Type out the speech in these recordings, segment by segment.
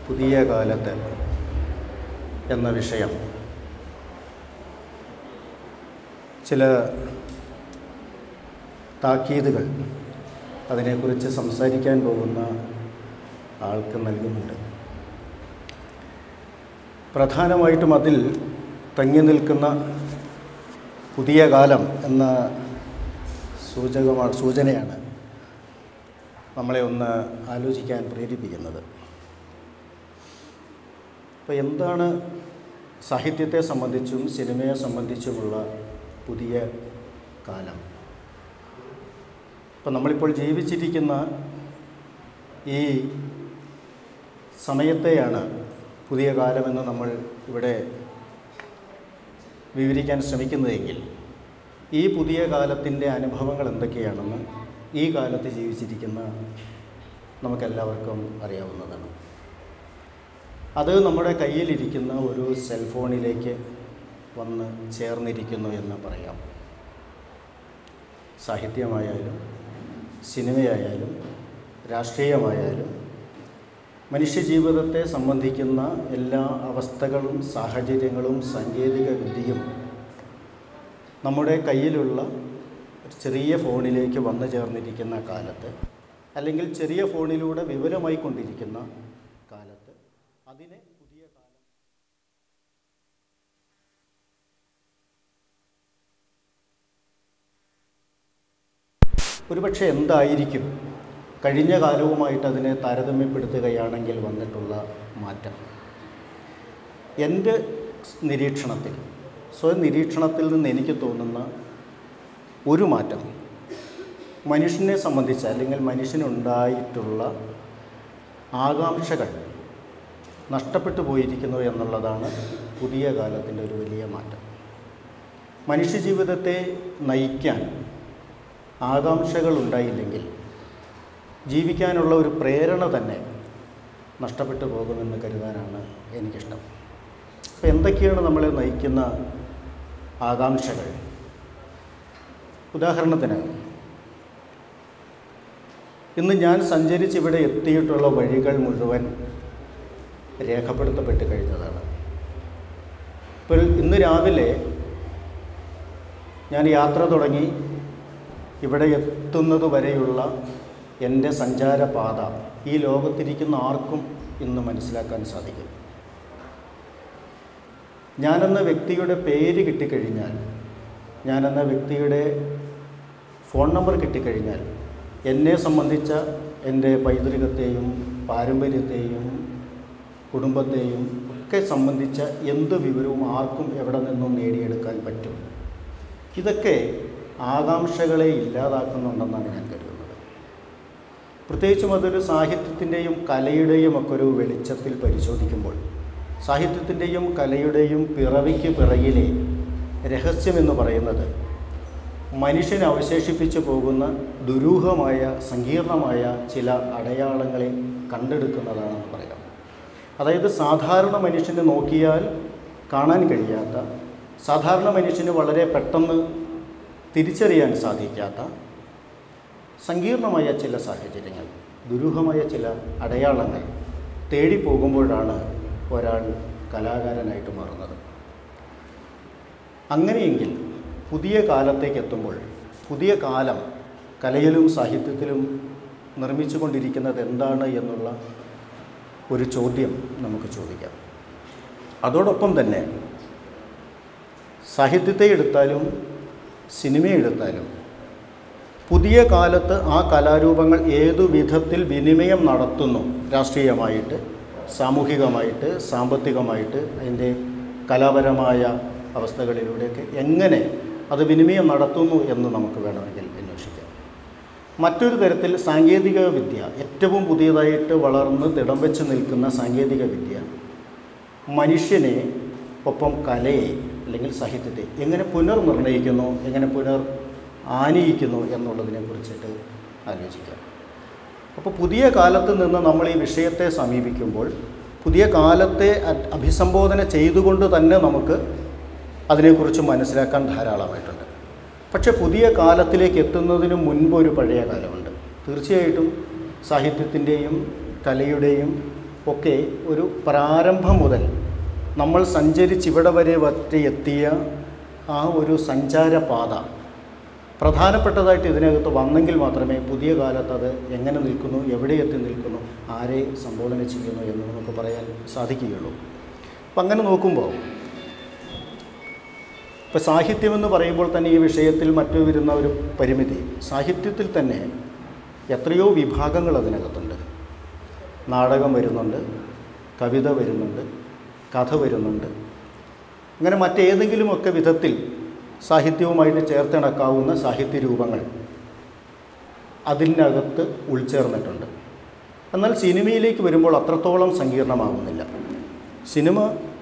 പുതിയ കാലത്ത് എന്ന വിഷയം ചില താക്കീതുകൾ അതിനെക്കുറിച്ച് സംസാരിക്കാൻ പോകുന്ന ആൾക്ക് നൽകുന്നുണ്ട് പ്രധാനമായിട്ടും അതിൽ തങ്ങി നിൽക്കുന്ന പുതിയ കാലം എന്ന സൂചകമാണ് സൂചനയാണ് നമ്മളെ ഒന്ന് ആലോചിക്കാൻ പ്രേരിപ്പിക്കുന്നത് അപ്പോൾ എന്താണ് സാഹിത്യത്തെ സംബന്ധിച്ചും സിനിമയെ സംബന്ധിച്ചുമുള്ള പുതിയ കാലം ഇപ്പം നമ്മളിപ്പോൾ ജീവിച്ചിരിക്കുന്ന ഈ സമയത്തെയാണ് പുതിയ കാലമെന്ന് നമ്മൾ ഇവിടെ വിവരിക്കാൻ ശ്രമിക്കുന്നതെങ്കിൽ ഈ പുതിയ കാലത്തിൻ്റെ അനുഭവങ്ങൾ എന്തൊക്കെയാണെന്ന് ഈ കാലത്ത് ജീവിച്ചിരിക്കുന്ന നമുക്കെല്ലാവർക്കും അറിയാവുന്നതാണ് അത് നമ്മുടെ കയ്യിലിരിക്കുന്ന ഒരു സെൽഫോണിലേക്ക് വന്ന് ചേർന്നിരിക്കുന്നു എന്ന് പറയാം സാഹിത്യമായാലും സിനിമയായാലും രാഷ്ട്രീയമായാലും മനുഷ്യജീവിതത്തെ സംബന്ധിക്കുന്ന എല്ലാ അവസ്ഥകളും സാഹചര്യങ്ങളും സാങ്കേതിക വിദ്യയും നമ്മുടെ കയ്യിലുള്ള ഒരു ചെറിയ ഫോണിലേക്ക് വന്നു ചേർന്നിരിക്കുന്ന കാലത്ത് അല്ലെങ്കിൽ ചെറിയ ഫോണിലൂടെ വിവരമായി കൊണ്ടിരിക്കുന്ന കാലത്ത് അതിനെ പുതിയ കാലം ഒരുപക്ഷെ എന്തായിരിക്കും കഴിഞ്ഞ കാലവുമായിട്ട് അതിനെ താരതമ്യപ്പെടുത്തുകയാണെങ്കിൽ വന്നിട്ടുള്ള മാറ്റം എൻ്റെ നിരീക്ഷണത്തിൽ സ്വയം നിരീക്ഷണത്തിൽ നിന്ന് എനിക്ക് തോന്നുന്ന ഒരു മാറ്റം മനുഷ്യനെ സംബന്ധിച്ച് അല്ലെങ്കിൽ മനുഷ്യനുണ്ടായിട്ടുള്ള ആകാംക്ഷകൾ നഷ്ടപ്പെട്ടു പോയിരിക്കുന്നു എന്നുള്ളതാണ് പുതിയ കാലത്തിൻ്റെ ഒരു വലിയ മാറ്റം മനുഷ്യജീവിതത്തെ നയിക്കാൻ ആകാംക്ഷകൾ ഉണ്ടായില്ലെങ്കിൽ ജീവിക്കാനുള്ള ഒരു പ്രേരണ തന്നെ നഷ്ടപ്പെട്ടു പോകുമെന്ന് കരുതാനാണ് എനിക്കിഷ്ടം അപ്പോൾ എന്തൊക്കെയാണ് നമ്മളെ നയിക്കുന്ന ആകാംക്ഷകൾ ഉദാഹരണത്തിന് ഇന്ന് ഞാൻ സഞ്ചരിച്ച് ഇവിടെ എത്തിയിട്ടുള്ള വഴികൾ മുഴുവൻ രേഖപ്പെടുത്തപ്പെട്ട് കഴിഞ്ഞതാണ് ഇപ്പോൾ ഇന്ന് രാവിലെ ഞാൻ യാത്ര തുടങ്ങി ഇവിടെ എത്തുന്നത് വരെയുള്ള എൻ്റെ സഞ്ചാരപാത ഈ ലോകത്തിരിക്കുന്ന ആർക്കും ഇന്ന് മനസ്സിലാക്കാൻ സാധിക്കും ഞാനെന്ന വ്യക്തിയുടെ പേര് കിട്ടിക്കഴിഞ്ഞാൽ ഞാനെന്ന വ്യക്തിയുടെ ഫോൺ നമ്പർ കിട്ടിക്കഴിഞ്ഞാൽ എന്നെ സംബന്ധിച്ച എൻ്റെ പൈതൃകത്തെയും പാരമ്പര്യത്തെയും കുടുംബത്തെയും ഒക്കെ സംബന്ധിച്ച എന്ത് വിവരവും ആർക്കും എവിടെ നിന്നും നേടിയെടുക്കാൻ പറ്റും ഇതൊക്കെ ആകാംക്ഷകളെ ഇല്ലാതാക്കുന്നുണ്ടെന്നാണ് ഞാൻ കരുതുന്നത് പ്രത്യേകിച്ചും അതൊരു സാഹിത്യത്തിൻ്റെയും കലയുടെയും ഒക്കെ ഒരു വെളിച്ചത്തിൽ പരിശോധിക്കുമ്പോൾ സാഹിത്യത്തിൻ്റെയും കലയുടെയും പിറവിക്ക് പിറകിലെ രഹസ്യമെന്ന് പറയുന്നത് മനുഷ്യനെ അവശേഷിപ്പിച്ചു പോകുന്ന ദുരൂഹമായ സങ്കീർണമായ ചില അടയാളങ്ങളെ കണ്ടെടുക്കുന്നതാണെന്ന് പറയാം അതായത് സാധാരണ മനുഷ്യനെ നോക്കിയാൽ കാണാൻ കഴിയാത്ത സാധാരണ മനുഷ്യന് വളരെ പെട്ടെന്ന് തിരിച്ചറിയാൻ സാധിക്കാത്ത സങ്കീർണമായ ചില സാഹചര്യങ്ങൾ ദുരൂഹമായ ചില അടയാളങ്ങൾ തേടിപ്പോകുമ്പോഴാണ് ഒരാൾ കലാകാരനായിട്ട് മാറുന്നത് അങ്ങനെയെങ്കിൽ പുതിയ കാലത്തേക്ക് എത്തുമ്പോൾ പുതിയ കാലം കലയിലും സാഹിത്യത്തിലും നിർമ്മിച്ചു കൊണ്ടിരിക്കുന്നത് എന്താണ് എന്നുള്ള ഒരു ചോദ്യം നമുക്ക് ചോദിക്കാം അതോടൊപ്പം തന്നെ സാഹിത്യത്തെ എടുത്താലും സിനിമ എടുത്താലും പുതിയ കാലത്ത് ആ കലാരൂപങ്ങൾ ഏതു വിധത്തിൽ വിനിമയം നടത്തുന്നു രാഷ്ട്രീയമായിട്ട് സാമൂഹികമായിട്ട് സാമ്പത്തികമായിട്ട് അതിൻ്റെ കലാപരമായ അവസ്ഥകളിലൂടെയൊക്കെ എങ്ങനെ അത് വിനിമയം നടത്തുന്നു എന്ന് നമുക്ക് വേണമെങ്കിൽ അന്വേഷിക്കാം മറ്റൊരു തരത്തിൽ സാങ്കേതിക വിദ്യ ഏറ്റവും പുതിയതായിട്ട് വളർന്ന് തിടം വെച്ച് നിൽക്കുന്ന സാങ്കേതിക വിദ്യ മനുഷ്യനെ ഒപ്പം കലയെ അല്ലെങ്കിൽ സാഹിത്യത്തെ എങ്ങനെ പുനർനിർണ്ണയിക്കുന്നു എങ്ങനെ പുനർ ആനയിക്കുന്നു എന്നുള്ളതിനെ കുറിച്ചിട്ട് ആലോചിക്കാം അപ്പോൾ പുതിയ കാലത്ത് നിന്ന് നമ്മൾ ഈ വിഷയത്തെ സമീപിക്കുമ്പോൾ പുതിയ കാലത്തെ അ- അഭിസംബോധന ചെയ്തുകൊണ്ട് തന്നെ നമുക്ക് അതിനെക്കുറിച്ച് മനസ്സിലാക്കാൻ ധാരാളമായിട്ടുണ്ട് പക്ഷേ പുതിയ കാലത്തിലേക്ക് എത്തുന്നതിന് മുൻപ് ഒരു പഴയ കാലമുണ്ട് തീർച്ചയായിട്ടും സാഹിത്യത്തിൻ്റെയും കലയുടെയും ഒക്കെ ഒരു പ്രാരംഭം മുതൽ നമ്മൾ സഞ്ചരിച്ച് ഇവിടെ വരെ വരെ എത്തിയ ആ ഒരു സഞ്ചാരപാത പ്രധാനപ്പെട്ടതായിട്ട് ഇതിനകത്ത് വന്നെങ്കിൽ മാത്രമേ പുതിയ കാലത്ത് അത് എങ്ങനെ നിൽക്കുന്നു എവിടെ എത്തി നിൽക്കുന്നു ആരെ സംബോധന ചെയ്യുന്നു എന്ന് നമുക്ക് പറയാൻ സാധിക്കുകയുള്ളൂ അപ്പം അങ്ങനെ നോക്കുമ്പോൾ ഇപ്പോൾ സാഹിത്യമെന്ന് പറയുമ്പോൾ തന്നെ ഈ വിഷയത്തിൽ മറ്റു വരുന്ന ഒരു പരിമിതി സാഹിത്യത്തിൽ തന്നെ എത്രയോ വിഭാഗങ്ങൾ അതിനകത്തുണ്ട് നാടകം വരുന്നുണ്ട് കവിത വരുന്നുണ്ട് കഥ വരുന്നുണ്ട് അങ്ങനെ മറ്റേതെങ്കിലുമൊക്കെ വിധത്തിൽ സാഹിത്യവുമായിട്ട് ചേർത്തിണക്കാവുന്ന സാഹിത്യ രൂപങ്ങൾ അതിനകത്ത് ഉൾച്ചേർന്നിട്ടുണ്ട് എന്നാൽ സിനിമയിലേക്ക് വരുമ്പോൾ അത്രത്തോളം സങ്കീർണമാകുന്നില്ല സിനിമ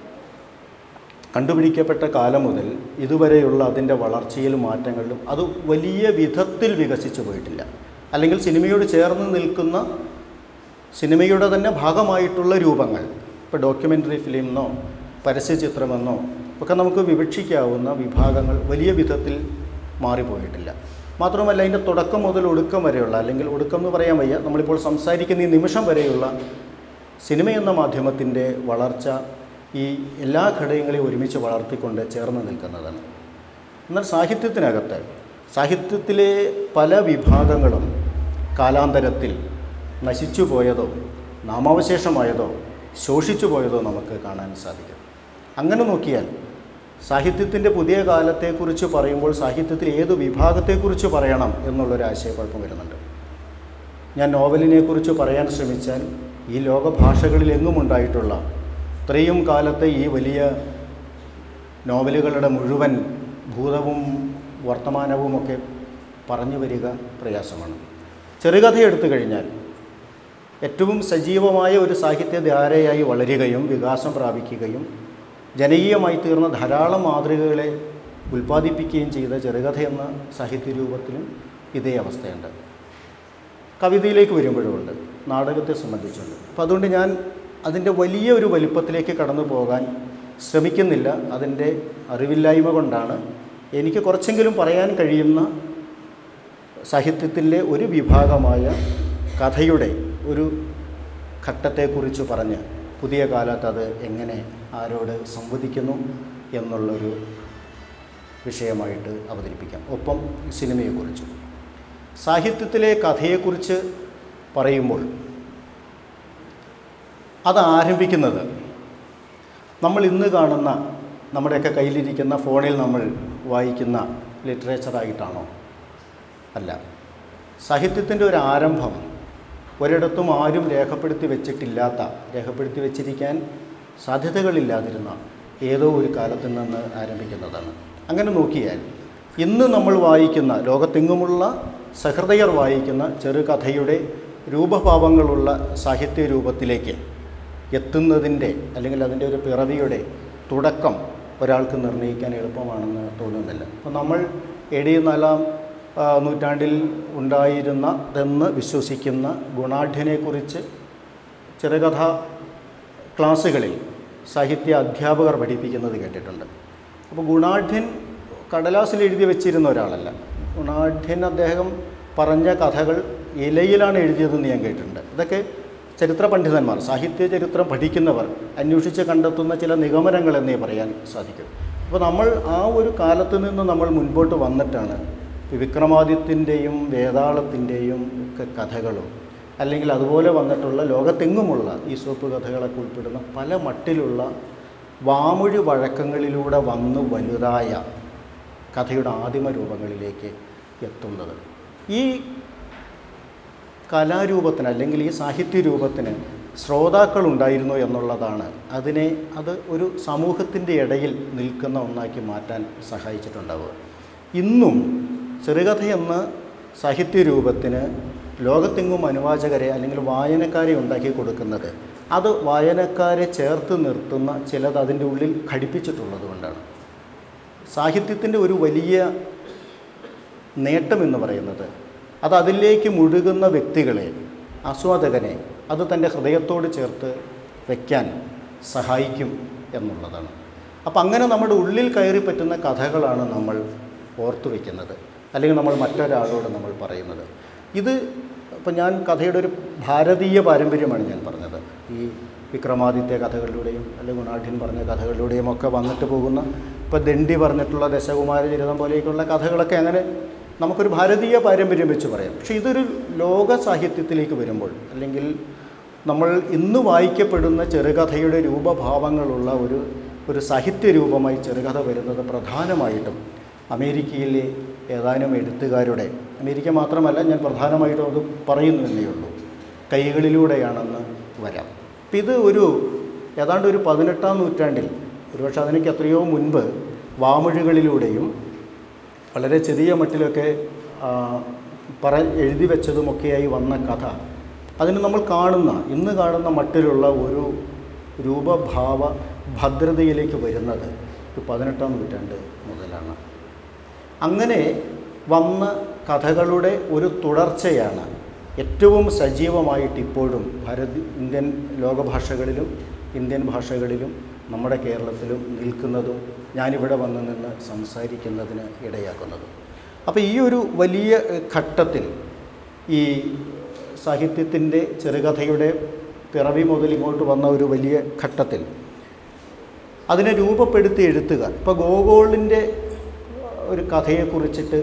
കണ്ടുപിടിക്കപ്പെട്ട കാലം മുതൽ ഇതുവരെയുള്ള അതിൻ്റെ വളർച്ചയിലും മാറ്റങ്ങളിലും അത് വലിയ വിധത്തിൽ വികസിച്ചു പോയിട്ടില്ല അല്ലെങ്കിൽ സിനിമയോട് ചേർന്ന് നിൽക്കുന്ന സിനിമയുടെ തന്നെ ഭാഗമായിട്ടുള്ള രൂപങ്ങൾ ഇപ്പോൾ ഡോക്യുമെൻ്ററി ഫിലിമെന്നോ പരസ്യചിത്രമെന്നോ ഒക്കെ നമുക്ക് വിവക്ഷിക്കാവുന്ന വിഭാഗങ്ങൾ വലിയ വിധത്തിൽ മാറിപ്പോയിട്ടില്ല മാത്രമല്ല അതിൻ്റെ തുടക്കം മുതൽ ഒടുക്കം വരെയുള്ള അല്ലെങ്കിൽ ഒടുക്കം എന്ന് പറയാൻ വയ്യ നമ്മളിപ്പോൾ സംസാരിക്കുന്ന ഈ നിമിഷം വരെയുള്ള സിനിമ എന്ന മാധ്യമത്തിൻ്റെ വളർച്ച ഈ എല്ലാ ഘടകങ്ങളെയും ഒരുമിച്ച് വളർത്തിക്കൊണ്ട് ചേർന്ന് നിൽക്കുന്നതാണ് എന്നാൽ സാഹിത്യത്തിനകത്ത് സാഹിത്യത്തിലെ പല വിഭാഗങ്ങളും കാലാന്തരത്തിൽ നശിച്ചു പോയതോ നാമാവശേഷമായതോ ശോഷിച്ചു പോയതോ നമുക്ക് കാണാൻ സാധിക്കും അങ്ങനെ നോക്കിയാൽ സാഹിത്യത്തിൻ്റെ പുതിയ കാലത്തെക്കുറിച്ച് പറയുമ്പോൾ സാഹിത്യത്തിൽ ഏത് വിഭാഗത്തെക്കുറിച്ച് പറയണം എന്നുള്ളൊരു ആശയക്കുഴപ്പം വരുന്നുണ്ട് ഞാൻ നോവലിനെക്കുറിച്ച് പറയാൻ ശ്രമിച്ചാൽ ഈ ലോകഭാഷകളിൽ എങ്ങും ഉണ്ടായിട്ടുള്ള ഇത്രയും കാലത്തെ ഈ വലിയ നോവലുകളുടെ മുഴുവൻ ഭൂതവും വർത്തമാനവുമൊക്കെ പറഞ്ഞു വരിക പ്രയാസമാണ് ചെറുകഥ എടുത്തു കഴിഞ്ഞാൽ ഏറ്റവും സജീവമായ ഒരു സാഹിത്യധാരയായി വളരുകയും വികാസം പ്രാപിക്കുകയും ജനകീയമായി തീർന്ന ധാരാളം മാതൃകകളെ ഉൽപ്പാദിപ്പിക്കുകയും ചെയ്ത ചെറുകഥ എന്ന സാഹിത്യ രൂപത്തിലും ഇതേ അവസ്ഥയുണ്ട് കവിതയിലേക്ക് വരുമ്പോഴുമുണ്ട് നാടകത്തെ സംബന്ധിച്ചുണ്ട് അപ്പോൾ അതുകൊണ്ട് ഞാൻ അതിൻ്റെ വലിയ ഒരു വലിപ്പത്തിലേക്ക് കടന്നു പോകാൻ ശ്രമിക്കുന്നില്ല അതിൻ്റെ അറിവില്ലായ്മ കൊണ്ടാണ് എനിക്ക് കുറച്ചെങ്കിലും പറയാൻ കഴിയുന്ന സാഹിത്യത്തിലെ ഒരു വിഭാഗമായ കഥയുടെ ഒരു ഘട്ടത്തെക്കുറിച്ച് പറഞ്ഞ് പുതിയ കാലത്ത് അത് എങ്ങനെ ആരോട് സംവദിക്കുന്നു എന്നുള്ളൊരു വിഷയമായിട്ട് അവതരിപ്പിക്കാം ഒപ്പം സിനിമയെക്കുറിച്ച് സാഹിത്യത്തിലെ കഥയെക്കുറിച്ച് പറയുമ്പോൾ അത് ആരംഭിക്കുന്നത് നമ്മൾ ഇന്ന് കാണുന്ന നമ്മുടെയൊക്കെ കയ്യിലിരിക്കുന്ന ഫോണിൽ നമ്മൾ വായിക്കുന്ന ലിറ്ററേച്ചറായിട്ടാണോ അല്ല സാഹിത്യത്തിൻ്റെ ഒരു ആരംഭം ഒരിടത്തും ആരും രേഖപ്പെടുത്തി വെച്ചിട്ടില്ലാത്ത രേഖപ്പെടുത്തി വെച്ചിരിക്കാൻ സാധ്യതകളില്ലാതിരുന്ന ഏതോ ഒരു കാലത്ത് നിന്ന് ആരംഭിക്കുന്നതാണ് അങ്ങനെ നോക്കിയാൽ ഇന്ന് നമ്മൾ വായിക്കുന്ന ലോകത്തെങ്ങുമുള്ള സഹൃദയർ വായിക്കുന്ന ചെറുകഥയുടെ രൂപഭാവങ്ങളുള്ള സാഹിത്യ രൂപത്തിലേക്ക് എത്തുന്നതിൻ്റെ അല്ലെങ്കിൽ അതിൻ്റെ ഒരു പിറവിയുടെ തുടക്കം ഒരാൾക്ക് നിർണ്ണയിക്കാൻ എളുപ്പമാണെന്ന് തോന്നുന്നില്ല അപ്പോൾ നമ്മൾ എ ഡി നാലാം ആ, നൂറ്റാണ്ടിൽ ഉണ്ടായിരുന്നതെന്ന് വിശ്വസിക്കുന്ന ഗുണാഢ്യനെക്കുറിച്ച് ചെറുകഥ ക്ലാസ്സുകളിൽ സാഹിത്യ അധ്യാപകർ പഠിപ്പിക്കുന്നത് കേട്ടിട്ടുണ്ട് അപ്പോൾ ഗുണാഢ്യൻ കടലാസിൽ എഴുതി വെച്ചിരുന്ന ഒരാളല്ല ഗുണാഢ്യൻ അദ്ദേഹം പറഞ്ഞ കഥകൾ ഇലയിലാണ് എഴുതിയതെന്ന് ഞാൻ കേട്ടിട്ടുണ്ട് ഇതൊക്കെ ചരിത്ര പണ്ഡിതന്മാർ സാഹിത്യ ചരിത്രം പഠിക്കുന്നവർ അന്വേഷിച്ച് കണ്ടെത്തുന്ന ചില നിഗമനങ്ങൾ എന്നേ പറയാൻ സാധിക്കും അപ്പോൾ നമ്മൾ ആ ഒരു കാലത്ത് നിന്ന് നമ്മൾ മുൻപോട്ട് വന്നിട്ടാണ് ഈ വിക്രമാദിത്യൻ്റെയും വേതാളത്തിൻ്റെയും ഒക്കെ കഥകളും അല്ലെങ്കിൽ അതുപോലെ വന്നിട്ടുള്ള ലോകത്തെങ്ങുമുള്ള ഈ സോപ്പ് കഥകളൊക്കെ ഉൾപ്പെടുന്ന പല മട്ടിലുള്ള വാമൊഴി വഴക്കങ്ങളിലൂടെ വന്ന് വലുതായ കഥയുടെ ആദിമ രൂപങ്ങളിലേക്ക് എത്തുന്നത് ഈ കലാരൂപത്തിന് അല്ലെങ്കിൽ ഈ സാഹിത്യ രൂപത്തിന് ശ്രോതാക്കൾ ഉണ്ടായിരുന്നു എന്നുള്ളതാണ് അതിനെ അത് ഒരു സമൂഹത്തിൻ്റെ ഇടയിൽ നിൽക്കുന്ന ഒന്നാക്കി മാറ്റാൻ സഹായിച്ചിട്ടുണ്ടാവുക ഇന്നും ചെറുകഥ എന്ന സാഹിത്യ രൂപത്തിന് ലോകത്തെങ്ങും അനുവാചകരെ അല്ലെങ്കിൽ വായനക്കാരെ ഉണ്ടാക്കി കൊടുക്കുന്നത് അത് വായനക്കാരെ ചേർത്ത് നിർത്തുന്ന ചിലത് അതിൻ്റെ ഉള്ളിൽ ഘടിപ്പിച്ചിട്ടുള്ളത് കൊണ്ടാണ് സാഹിത്യത്തിൻ്റെ ഒരു വലിയ നേട്ടം എന്ന് പറയുന്നത് അത് അതിലേക്ക് മുഴുകുന്ന വ്യക്തികളെ ആസ്വാദകനെ അത് തൻ്റെ ഹൃദയത്തോട് ചേർത്ത് വയ്ക്കാൻ സഹായിക്കും എന്നുള്ളതാണ് അപ്പം അങ്ങനെ നമ്മുടെ ഉള്ളിൽ കയറി പറ്റുന്ന കഥകളാണ് നമ്മൾ ഓർത്തു വയ്ക്കുന്നത് അല്ലെങ്കിൽ നമ്മൾ മറ്റൊരാളോട് നമ്മൾ പറയുന്നത് ഇത് അപ്പം ഞാൻ കഥയുടെ ഒരു ഭാരതീയ പാരമ്പര്യമാണ് ഞാൻ പറഞ്ഞത് ഈ വിക്രമാദിത്യ കഥകളിലൂടെയും അല്ലെങ്കിൽ ഗുണാഠ്യൻ പറഞ്ഞ കഥകളിലൂടെയും ഒക്കെ വന്നിട്ട് പോകുന്ന ഇപ്പോൾ ദണ്ഡി പറഞ്ഞിട്ടുള്ള ദശകുമാര ചരിതം പോലെയൊക്കെയുള്ള കഥകളൊക്കെ അങ്ങനെ നമുക്കൊരു ഭാരതീയ പാരമ്പര്യം വെച്ച് പറയാം പക്ഷേ ഇതൊരു ലോക സാഹിത്യത്തിലേക്ക് വരുമ്പോൾ അല്ലെങ്കിൽ നമ്മൾ ഇന്ന് വായിക്കപ്പെടുന്ന ചെറുകഥയുടെ രൂപഭാവങ്ങളുള്ള ഒരു ഒരു സാഹിത്യ രൂപമായി ചെറുകഥ വരുന്നത് പ്രധാനമായിട്ടും അമേരിക്കയിലെ ഏതാനും എഴുത്തുകാരുടെ അമേരിക്ക മാത്രമല്ല ഞാൻ പ്രധാനമായിട്ടും അത് പറയുന്നു എന്നേ ഉള്ളൂ കൈകളിലൂടെയാണെന്ന് വരാം അപ്പം ഇത് ഒരു ഏതാണ്ട് ഒരു പതിനെട്ടാം നൂറ്റാണ്ടിൽ ഒരുപക്ഷെ അതിനേക്ക് എത്രയോ മുൻപ് വാമൊഴികളിലൂടെയും വളരെ ചെറിയ മട്ടിലൊക്കെ ആ, പറ എഴുതി വെച്ചതുമൊക്കെയായി വന്ന കഥ അതിന് നമ്മൾ കാണുന്ന ഇന്ന് കാണുന്ന മട്ടിലുള്ള ഒരു രൂപഭാവ ഭദ്രതയിലേക്ക് വരുന്നത് ഒരു പതിനെട്ടാം നൂറ്റാണ്ട് മുതലാണ് അങ്ങനെ വന്ന കഥകളുടെ ഒരു തുടർച്ചയാണ് ഏറ്റവും സജീവമായിട്ട് ഇപ്പോഴും ഭാരത് ഇന്ത്യൻ ലോകഭാഷകളിലും ഇന്ത്യൻ ഭാഷകളിലും നമ്മുടെ കേരളത്തിലും നിൽക്കുന്നതും ഞാനിവിടെ വന്ന് നിന്ന് സംസാരിക്കുന്നതിന് ഇടയാക്കുന്നതും അപ്പോൾ ഈ ഒരു വലിയ എഹ്, ഘട്ടത്തിൽ ഈ സാഹിത്യത്തിൻ്റെ ചെറുകഥയുടെ പിറവി മുതൽ ഇങ്ങോട്ട് വന്ന ഒരു വലിയ ഘട്ടത്തിൽ അതിനെ രൂപപ്പെടുത്തി എഴുത്തുകാർ ഇപ്പോൾ ഗോഗോളിൻ്റെ ഒരു കഥയെക്കുറിച്ചിട്ട്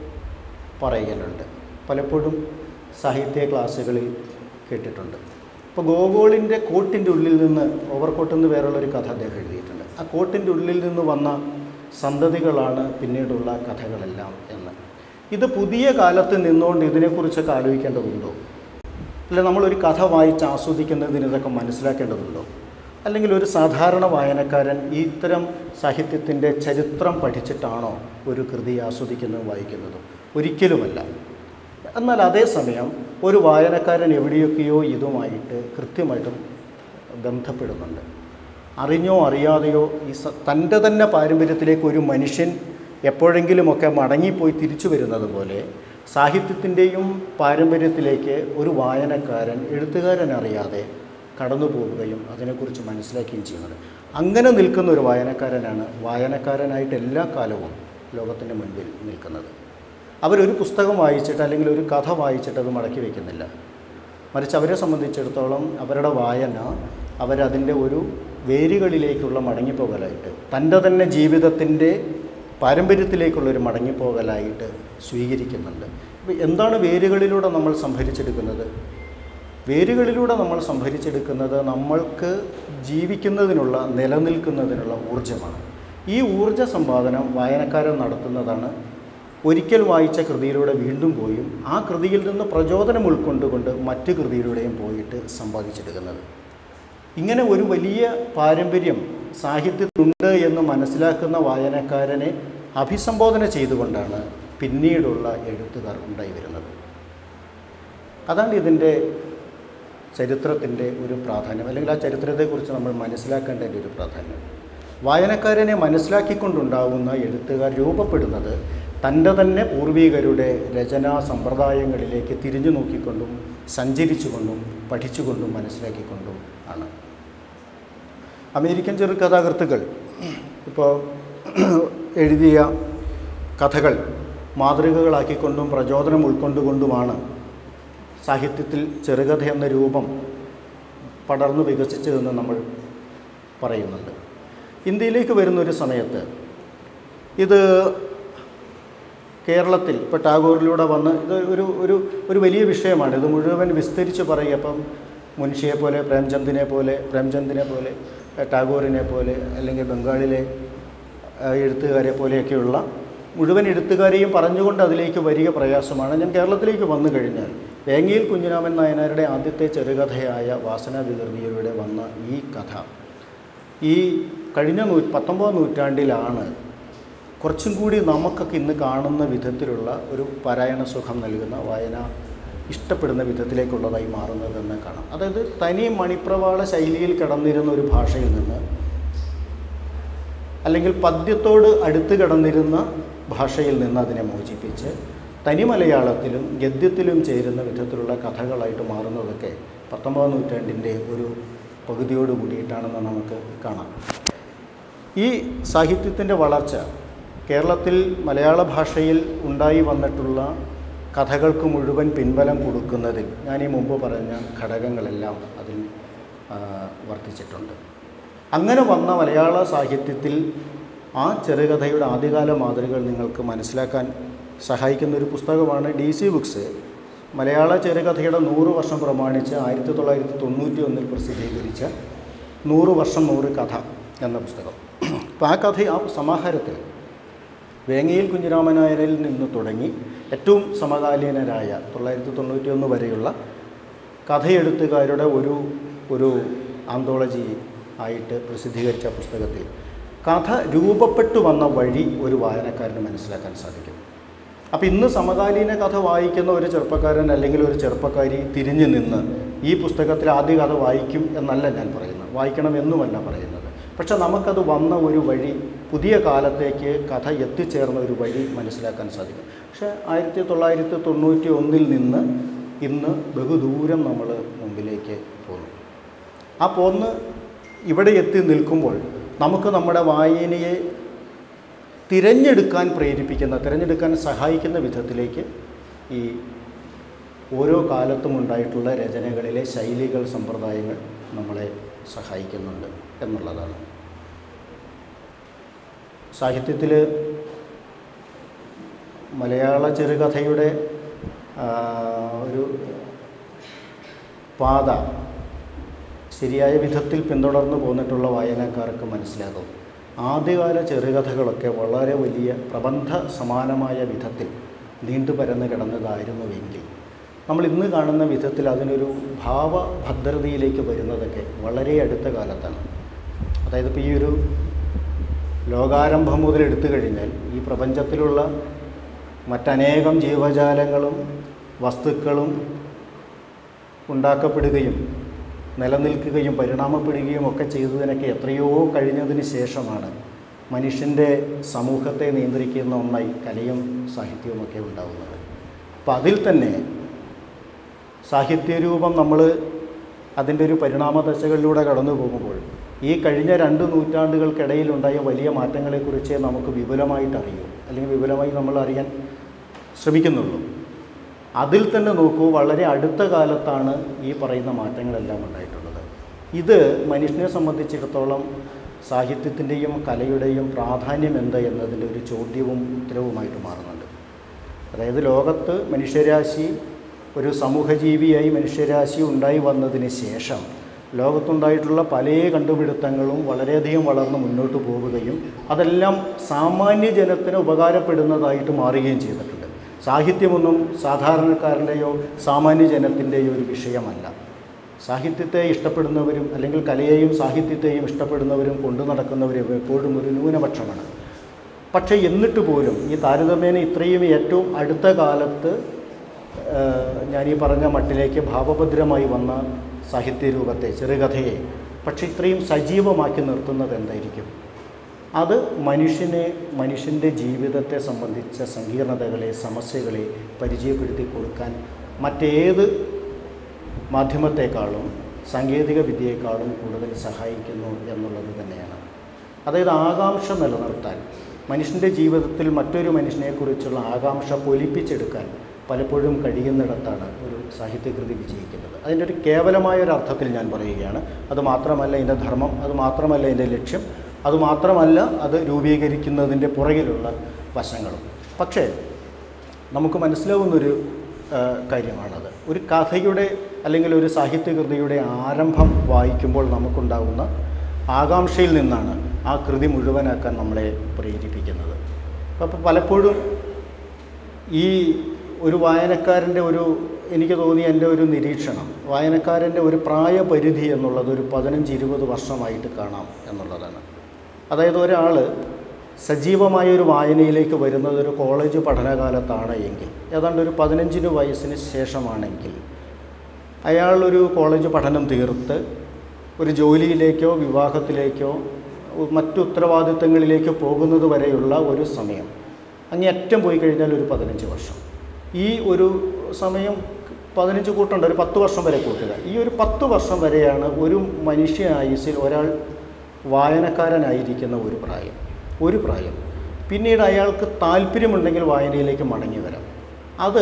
പറയലുണ്ട് പലപ്പോഴും സാഹിത്യ ക്ലാസ്സുകളിൽ കേട്ടിട്ടുണ്ട് ഇപ്പോൾ ഗോഗോളിൻ്റെ കോട്ടിൻ്റെ ഉള്ളിൽ നിന്ന് ഓവർകോട്ട് എന്ന് പേരുള്ള ഒരു കഥ അദ്ദേഹം എഴുതിയിട്ടുണ്ട് ആ കോട്ടിൻ്റെ ഉള്ളിൽ നിന്ന് വന്ന സന്തതികളാണ് പിന്നീടുള്ള കഥകളെല്ലാം എന്ന് ഇത് പുതിയ കാലത്ത് നിന്നുകൊണ്ട് ഇതിനെക്കുറിച്ചൊക്കെ ആലോചിക്കേണ്ടതുണ്ടോ അല്ല നമ്മളൊരു കഥ വായിച്ച് ആസ്വദിക്കുന്നതിന് ഇതൊക്കെ മനസ്സിലാക്കേണ്ടതുണ്ടോ അല്ലെങ്കിൽ ഒരു സാധാരണ വായനക്കാരൻ ഈ ഇത്തരം സാഹിത്യത്തിൻ്റെ ചരിത്രം പഠിച്ചിട്ടാണോ ഒരു കൃതി ആസ്വദിക്കുന്നതും വായിക്കുന്നതും ഒരിക്കലുമല്ല എന്നാൽ അതേസമയം ഒരു വായനക്കാരൻ എവിടെയൊക്കെയോ ഇതുമായിട്ട് കൃത്യമായിട്ടും ബന്ധപ്പെടുന്നുണ്ട് അറിഞ്ഞോ അറിയാതെയോ ഈ സ തൻ്റെ തന്നെ പാരമ്പര്യത്തിലേക്ക് ഒരു മനുഷ്യൻ എപ്പോഴെങ്കിലുമൊക്കെ മടങ്ങിപ്പോയി തിരിച്ചു വരുന്നത് പോലെ സാഹിത്യത്തിൻ്റെയും പാരമ്പര്യത്തിലേക്ക് ഒരു വായനക്കാരൻ എഴുത്തുകാരൻ അറിയാതെ കടന്നു പോവുകയും അതിനെക്കുറിച്ച് മനസ്സിലാക്കുകയും ചെയ്യുന്നത് അങ്ങനെ നിൽക്കുന്ന ഒരു വായനക്കാരനാണ് വായനക്കാരനായിട്ട് എല്ലാ കാലവും ലോകത്തിൻ്റെ മുൻപിൽ നിൽക്കുന്നത് അവരൊരു പുസ്തകം വായിച്ചിട്ട് അല്ലെങ്കിൽ ഒരു കഥ വായിച്ചിട്ട് അത് മടക്കി വയ്ക്കുന്നില്ല മറിച്ച് അവരെ സംബന്ധിച്ചിടത്തോളം അവരുടെ വായന അവരതിൻ്റെ ഒരു വേരുകളിലേക്കുള്ള മടങ്ങിപ്പോകലായിട്ട് തൻ്റെ തന്നെ ജീവിതത്തിൻ്റെ പാരമ്പര്യത്തിലേക്കുള്ളൊരു മടങ്ങിപ്പോകലായിട്ട് സ്വീകരിക്കുന്നുണ്ട് അപ്പോൾ എന്താണ് വേരുകളിലൂടെ നമ്മൾ സംഭരിച്ചെടുക്കുന്നത് വേരുകളിലൂടെ നമ്മൾ സംഭരിച്ചെടുക്കുന്നത് നമ്മൾക്ക് ജീവിക്കുന്നതിനുള്ള നിലനിൽക്കുന്നതിനുള്ള ഊർജ്ജമാണ് ഈ ഊർജ്ജ സമ്പാദനം വായനക്കാരൻ നടത്തുന്നതാണ് ഒരിക്കൽ വായിച്ച കൃതിയിലൂടെ വീണ്ടും പോയും ആ കൃതിയിൽ നിന്ന് പ്രചോദനം ഉൾക്കൊണ്ടുകൊണ്ട് മറ്റ് കൃതിയിലൂടെയും പോയിട്ട് സമ്പാദിച്ചെടുക്കുന്നത് ഇങ്ങനെ ഒരു വലിയ പാരമ്പര്യം സാഹിത്യത്തിലുണ്ട് എന്ന് മനസ്സിലാക്കുന്ന വായനക്കാരനെ അഭിസംബോധന ചെയ്തുകൊണ്ടാണ് പിന്നീടുള്ള എഴുത്തുകാർ ഉണ്ടായി വരുന്നത് അതാണ് ഇതിൻ്റെ ചരിത്രത്തിൻ്റെ ഒരു പ്രാധാന്യം അല്ലെങ്കിൽ ആ ചരിത്രത്തെക്കുറിച്ച് നമ്മൾ മനസ്സിലാക്കേണ്ടതിൻ്റെ ഒരു പ്രാധാന്യം വായനക്കാരനെ മനസ്സിലാക്കിക്കൊണ്ടുണ്ടാവുന്ന എഴുത്തുകാർ രൂപപ്പെടുന്നത് തൻ്റെ തന്നെ പൂർവികരുടെ രചനാ സമ്പ്രദായങ്ങളിലേക്ക് തിരിഞ്ഞു നോക്കിക്കൊണ്ടും സഞ്ചരിച്ചുകൊണ്ടും പഠിച്ചുകൊണ്ടും മനസ്സിലാക്കിക്കൊണ്ടും ആണ് അമേരിക്കൻ ചെറുകഥാകൃത്തുക്കൾ ഇപ്പോൾ എഴുതിയ കഥകൾ മാതൃകകളാക്കിക്കൊണ്ടും പ്രചോദനം ഉൾക്കൊണ്ടുകൊണ്ടുമാണ് സാഹിത്യത്തിൽ ചെറുകഥ എന്ന രൂപം പടർന്നു വികസിച്ചതെന്ന് നമ്മൾ പറയുന്നുണ്ട് ഇന്ത്യയിലേക്ക് വരുന്നൊരു സമയത്ത് ഇത് കേരളത്തിൽ ഇപ്പോൾ ടാഗോറിലൂടെ വന്ന് ഇത് ഒരു ഒരു ഒരു വലിയ വിഷയമാണ് ഇത് മുഴുവൻ വിസ്തരിച്ച് പറയുക അപ്പം മുൻഷിയെ പോലെ പ്രേംചന്ദിനെ പോലെ പ്രേംചന്ദിനെ പോലെ ഏഹ്, ടാഗോറിനെ പോലെ അല്ലെങ്കിൽ ബംഗാളിലെ ഏഹ്, എഴുത്തുകാരെ പോലെയൊക്കെയുള്ള മുഴുവൻ എഴുത്തുകാരെയും പറഞ്ഞുകൊണ്ട് അതിലേക്ക് വരിക പ്രയാസമാണ് ഞാൻ കേരളത്തിലേക്ക് വന്നു കഴിഞ്ഞാൽ വേങ്ങയിൽ കുഞ്ഞിരാമൻ നായനാരുടെ ആദ്യത്തെ ചെറുകഥയായ വാസന വികൃതിയിലൂടെ വന്ന ഈ കഥ ഈ കഴിഞ്ഞ നൂ പത്തൊമ്പതാം നൂറ്റാണ്ടിലാണ് കുറച്ചും കൂടി നമുക്കൊക്കെ ഇന്ന് കാണുന്ന വിധത്തിലുള്ള ഒരു പാരായണ സുഖം നൽകുന്ന വായന ഇഷ്ടപ്പെടുന്ന വിധത്തിലേക്കുള്ളതായി മാറുന്നതെന്ന് കാണാം അതായത് തനി മണിപ്രവാള ശൈലിയിൽ കിടന്നിരുന്ന ഒരു ഭാഷയിൽ നിന്ന് അല്ലെങ്കിൽ പദ്യത്തോട് അടുത്ത് കിടന്നിരുന്ന ഭാഷയിൽ നിന്ന് അതിനെ മോചിപ്പിച്ച് തനി മലയാളത്തിലും ഗദ്യത്തിലും ചേരുന്ന വിധത്തിലുള്ള കഥകളായിട്ട് മാറുന്നതൊക്കെ പത്തൊമ്പതാം നൂറ്റാണ്ടിൻ്റെ ഒരു പകുതിയോട് കൂടിയിട്ടാണെന്ന് നമുക്ക് കാണാം ഈ സാഹിത്യത്തിൻ്റെ വളർച്ച കേരളത്തിൽ മലയാള ഭാഷയിൽ ഉണ്ടായി വന്നിട്ടുള്ള കഥകൾക്ക് മുഴുവൻ പിൻബലം കൊടുക്കുന്നതിൽ ഞാൻ ഈ മുമ്പ് പറഞ്ഞ ഘടകങ്ങളെല്ലാം അതിൽ ആ, വർത്തിച്ചിട്ടുണ്ട് അങ്ങനെ വന്ന മലയാള സാഹിത്യത്തിൽ ആ ചെറുകഥയുടെ ആദ്യകാല മാതൃകകൾ നിങ്ങൾക്ക് മനസ്സിലാക്കാൻ സഹായിക്കുന്ന ഒരു പുസ്തകമാണ് ഡി സി ബുക്സ് മലയാള ചെറുകഥയുടെ നൂറ് വർഷം പ്രമാണിച്ച് ആയിരത്തി തൊള്ളായിരത്തി തൊണ്ണൂറ്റി ഒന്നിൽ പ്രസിദ്ധീകരിച്ച നൂറ് വർഷം നൂറ് കഥ എന്ന പുസ്തകം അപ്പോൾ ആ കഥ ആ സമാഹാരത്തിൽ വേങ്ങയിൽ കുഞ്ഞിരാമനായരിൽ നിന്ന് തുടങ്ങി ഏറ്റവും സമകാലീനരായ തൊള്ളായിരത്തി തൊണ്ണൂറ്റി ഒന്ന് വരെയുള്ള കഥയെഴുത്തുകാരുടെ ഒരു ഒരു ആന്തോളജി ആയിട്ട് പ്രസിദ്ധീകരിച്ച പുസ്തകത്തിൽ കഥ രൂപപ്പെട്ടു വന്ന വഴി ഒരു വായനക്കാരന് മനസ്സിലാക്കാൻ സാധിക്കും അപ്പോൾ ഇന്ന് സമകാലീന കഥ വായിക്കുന്ന ഒരു ചെറുപ്പക്കാരൻ അല്ലെങ്കിൽ ഒരു ചെറുപ്പക്കാരി തിരിഞ്ഞു നിന്ന് ഈ പുസ്തകത്തിൽ ആദ്യ കഥ വായിക്കും എന്നല്ല ഞാൻ പറയുന്നത് വായിക്കണമെന്നുമല്ല പറയുന്നത് പക്ഷെ നമുക്കത് വന്ന ഒരു വഴി പുതിയ കാലത്തേക്ക് കഥ എത്തിച്ചേർന്ന ഒരു വഴി മനസ്സിലാക്കാൻ സാധിക്കും പക്ഷേ ആയിരത്തി തൊള്ളായിരത്തി തൊണ്ണൂറ്റി ഒന്നിൽ നിന്ന് ഇന്ന് ബഹുദൂരം നമ്മൾ മുമ്പിലേക്ക് പോന്നു ആ പോന്ന് ഇവിടെ എത്തി നിൽക്കുമ്പോൾ നമുക്ക് നമ്മുടെ വായനയെ തിരഞ്ഞെടുക്കാൻ പ്രേരിപ്പിക്കുന്ന തിരഞ്ഞെടുക്കാൻ സഹായിക്കുന്ന വിധത്തിലേക്ക് ഈ ഓരോ കാലത്തും ഉണ്ടായിട്ടുള്ള രചനകളിലെ ശൈലികൾ സമ്പ്രദായങ്ങൾ നമ്മളെ സഹായിക്കുന്നുണ്ട് എന്നുള്ളതാണ് സാഹിത്യത്തിൽ മലയാള ചെറുകഥയുടെ ആ, ഒരു പാത ശരിയായ വിധത്തിൽ പിന്തുടർന്നു പോന്നിട്ടുള്ള വായനക്കാർക്ക് മനസ്സിലാകും ആദ്യകാല ചെറുകഥകളൊക്കെ വളരെ വലിയ പ്രബന്ധ സമാനമായ വിധത്തിൽ നീണ്ടു പരന്ന് കിടന്നതായിരുന്നുവെങ്കിൽ നമ്മൾ ഇന്ന് കാണുന്ന വിധത്തിൽ അതിനൊരു ഭാവഭദ്രതയിലേക്ക് വരുന്നതൊക്കെ വളരെ അടുത്ത കാലത്താണ് അതായത് ഇപ്പോൾ ഈ ഒരു ലോകാരംഭം മുതൽ എടുത്തു കഴിഞ്ഞാൽ ഈ പ്രപഞ്ചത്തിലുള്ള മറ്റനേകം ജീവജാലങ്ങളും വസ്തുക്കളും ഉണ്ടാക്കപ്പെടുകയും നിലനിൽക്കുകയും പരിണാമപ്പെടുകയും ഒക്കെ ചെയ്തതിനൊക്കെ എത്രയോ കഴിഞ്ഞതിന് ശേഷമാണ് മനുഷ്യൻ്റെ സമൂഹത്തെ നിയന്ത്രിക്കുന്ന ഒന്നായി കലയും സാഹിത്യവുമൊക്കെ ഉണ്ടാകുന്നത് അപ്പം അതിൽ തന്നെ സാഹിത്യരൂപം നമ്മൾ അതിൻ്റെ ഒരു പരിണാമ ദശകളിലൂടെ കടന്നു പോകുമ്പോൾ ഈ കഴിഞ്ഞ രണ്ട് നൂറ്റാണ്ടുകൾക്കിടയിലുണ്ടായ വലിയ മാറ്റങ്ങളെക്കുറിച്ച് നമുക്ക് വിപുലമായിട്ട് അറിയൂ അല്ലെങ്കിൽ വിപുലമായി നമ്മൾ അറിയാൻ ശ്രമിക്കുന്നുള്ളൂ അതിൽ തന്നെ നോക്കൂ വളരെ അടുത്ത കാലത്താണ് ഈ പറയുന്ന മാറ്റങ്ങളെല്ലാം ഉണ്ടായിട്ടുള്ളത് ഇത് മനുഷ്യനെ സംബന്ധിച്ചിടത്തോളം സാഹിത്യത്തിൻ്റെയും കലയുടെയും പ്രാധാന്യം എന്ത് എന്നതിൻ്റെ ഒരു ചോദ്യവും ഉത്തരവുമായിട്ട് മാറുന്നുണ്ട് അതായത് ലോകത്ത് മനുഷ്യരാശി ഒരു സമൂഹജീവിയായി മനുഷ്യരാശി ഉണ്ടായി വന്നതിന് ശേഷം ലോകത്തുണ്ടായിട്ടുള്ള പല കണ്ടുപിടുത്തങ്ങളും വളരെയധികം വളർന്ന് മുന്നോട്ട് പോവുകയും അതെല്ലാം സാമാന്യ ജനത്തിന് ഉപകാരപ്പെടുന്നതായിട്ട് മാറുകയും ചെയ്തിട്ടുണ്ട് സാഹിത്യമൊന്നും സാധാരണക്കാരൻ്റെയോ സാമാന്യ ജനത്തിൻ്റെയോ ഒരു വിഷയമല്ല സാഹിത്യത്തെ ഇഷ്ടപ്പെടുന്നവരും അല്ലെങ്കിൽ കലയെയും സാഹിത്യത്തെയും ഇഷ്ടപ്പെടുന്നവരും കൊണ്ടു നടക്കുന്നവരും എപ്പോഴും ഒരു ന്യൂനപക്ഷമാണ് പക്ഷേ എന്നിട്ട് പോലും ഈ താരതമ്യേന ഇത്രയും ഏറ്റവും അടുത്ത കാലത്ത് ഏഹ്, ഞാൻ ഈ പറഞ്ഞ മട്ടിലേക്ക് ഭാവഭദ്രമായി വന്ന സാഹിത്യരൂപത്തെ ചെറുകഥയെ പക്ഷേ ഇത്രയും സജീവമാക്കി നിർത്തുന്നത് എന്തായിരിക്കും അത് മനുഷ്യനെ മനുഷ്യൻ്റെ ജീവിതത്തെ സംബന്ധിച്ച സങ്കീർണതകളെ സമസ്യകളെ പരിചയപ്പെടുത്തി കൊടുക്കാൻ മറ്റേത് മാധ്യമത്തെക്കാളും സാങ്കേതിക വിദ്യയെക്കാളും കൂടുതൽ സഹായിക്കുന്നു എന്നുള്ളത് തന്നെയാണ് അതായത് ആകാംക്ഷ നിലനിർത്താൻ മനുഷ്യൻ്റെ ജീവിതത്തിൽ മറ്റൊരു മനുഷ്യനെക്കുറിച്ചുള്ള ആകാംക്ഷ പൊലിപ്പിച്ചെടുക്കാൻ പലപ്പോഴും കഴിയുന്നിടത്താണ് ഒരു സാഹിത്യകൃതി വിജയിക്കുന്നത് അതിൻ്റെ ഒരു കേവലമായ ഒരു അർത്ഥത്തിൽ ഞാൻ പറയുകയാണ് അത് മാത്രമല്ല ഇതിൻ്റെ ധർമ്മം അത് മാത്രമല്ല ഇതിൻ്റെ ലക്ഷ്യം അത് മാത്രമല്ല അത് രൂപീകരിക്കുന്നതിൻ്റെ പുറകിലുള്ള വശങ്ങളും പക്ഷേ നമുക്ക് മനസ്സിലാവുന്നൊരു ആ, കാര്യമാണത് ഒരു കഥയുടെ അല്ലെങ്കിൽ ഒരു സാഹിത്യകൃതിയുടെ ആരംഭം വായിക്കുമ്പോൾ നമുക്കുണ്ടാകുന്ന ആകാംക്ഷയിൽ നിന്നാണ് ആ കൃതി മുഴുവനാക്കാൻ നമ്മളെ പ്രേരിപ്പിക്കുന്നത് അപ്പോൾ പലപ്പോഴും ഈ ഒരു വായനക്കാരൻ്റെ ഒരു എനിക്ക് തോന്നിയ എൻ്റെ ഒരു നിരീക്ഷണം വായനക്കാരൻ്റെ ഒരു പ്രായപരിധി എന്നുള്ളത് ഒരു പതിനഞ്ച് ഇരുപത് വർഷമായിട്ട് കാണാം എന്നുള്ളതാണ് അതായത് ഒരാൾ സജീവമായ ഒരു വായനയിലേക്ക് വരുന്നത് ഒരു കോളേജ് പഠനകാലത്താണ് എങ്കിൽ ഏതാണ്ട് ഒരു പതിനഞ്ചിന് വയസ്സിന് ശേഷമാണെങ്കിൽ അയാളൊരു കോളേജ് പഠനം തീർത്ത് ഒരു ജോലിയിലേക്കോ വിവാഹത്തിലേക്കോ മറ്റു ഉത്തരവാദിത്തങ്ങളിലേക്കോ പോകുന്നത് വരെയുള്ള ഒരു സമയം അങ്ങേയറ്റം പോയി കഴിഞ്ഞാൽ ഒരു പതിനഞ്ച് വർഷം ഈ ഒരു സമയം പതിനഞ്ച് കൂട്ടണ്ട ഒരു പത്ത് വർഷം വരെ കൂട്ടുക ഈ ഒരു പത്ത് വർഷം വരെയാണ് ഒരു മനുഷ്യ ആയുസ്സിൽ ഒരാൾ വായനക്കാരനായിരിക്കുന്ന ഒരു പ്രായം ഒരു പ്രായം പിന്നീട് അയാൾക്ക് താല്പര്യമുണ്ടെങ്കിൽ വായനയിലേക്ക് മടങ്ങി വരാം അത്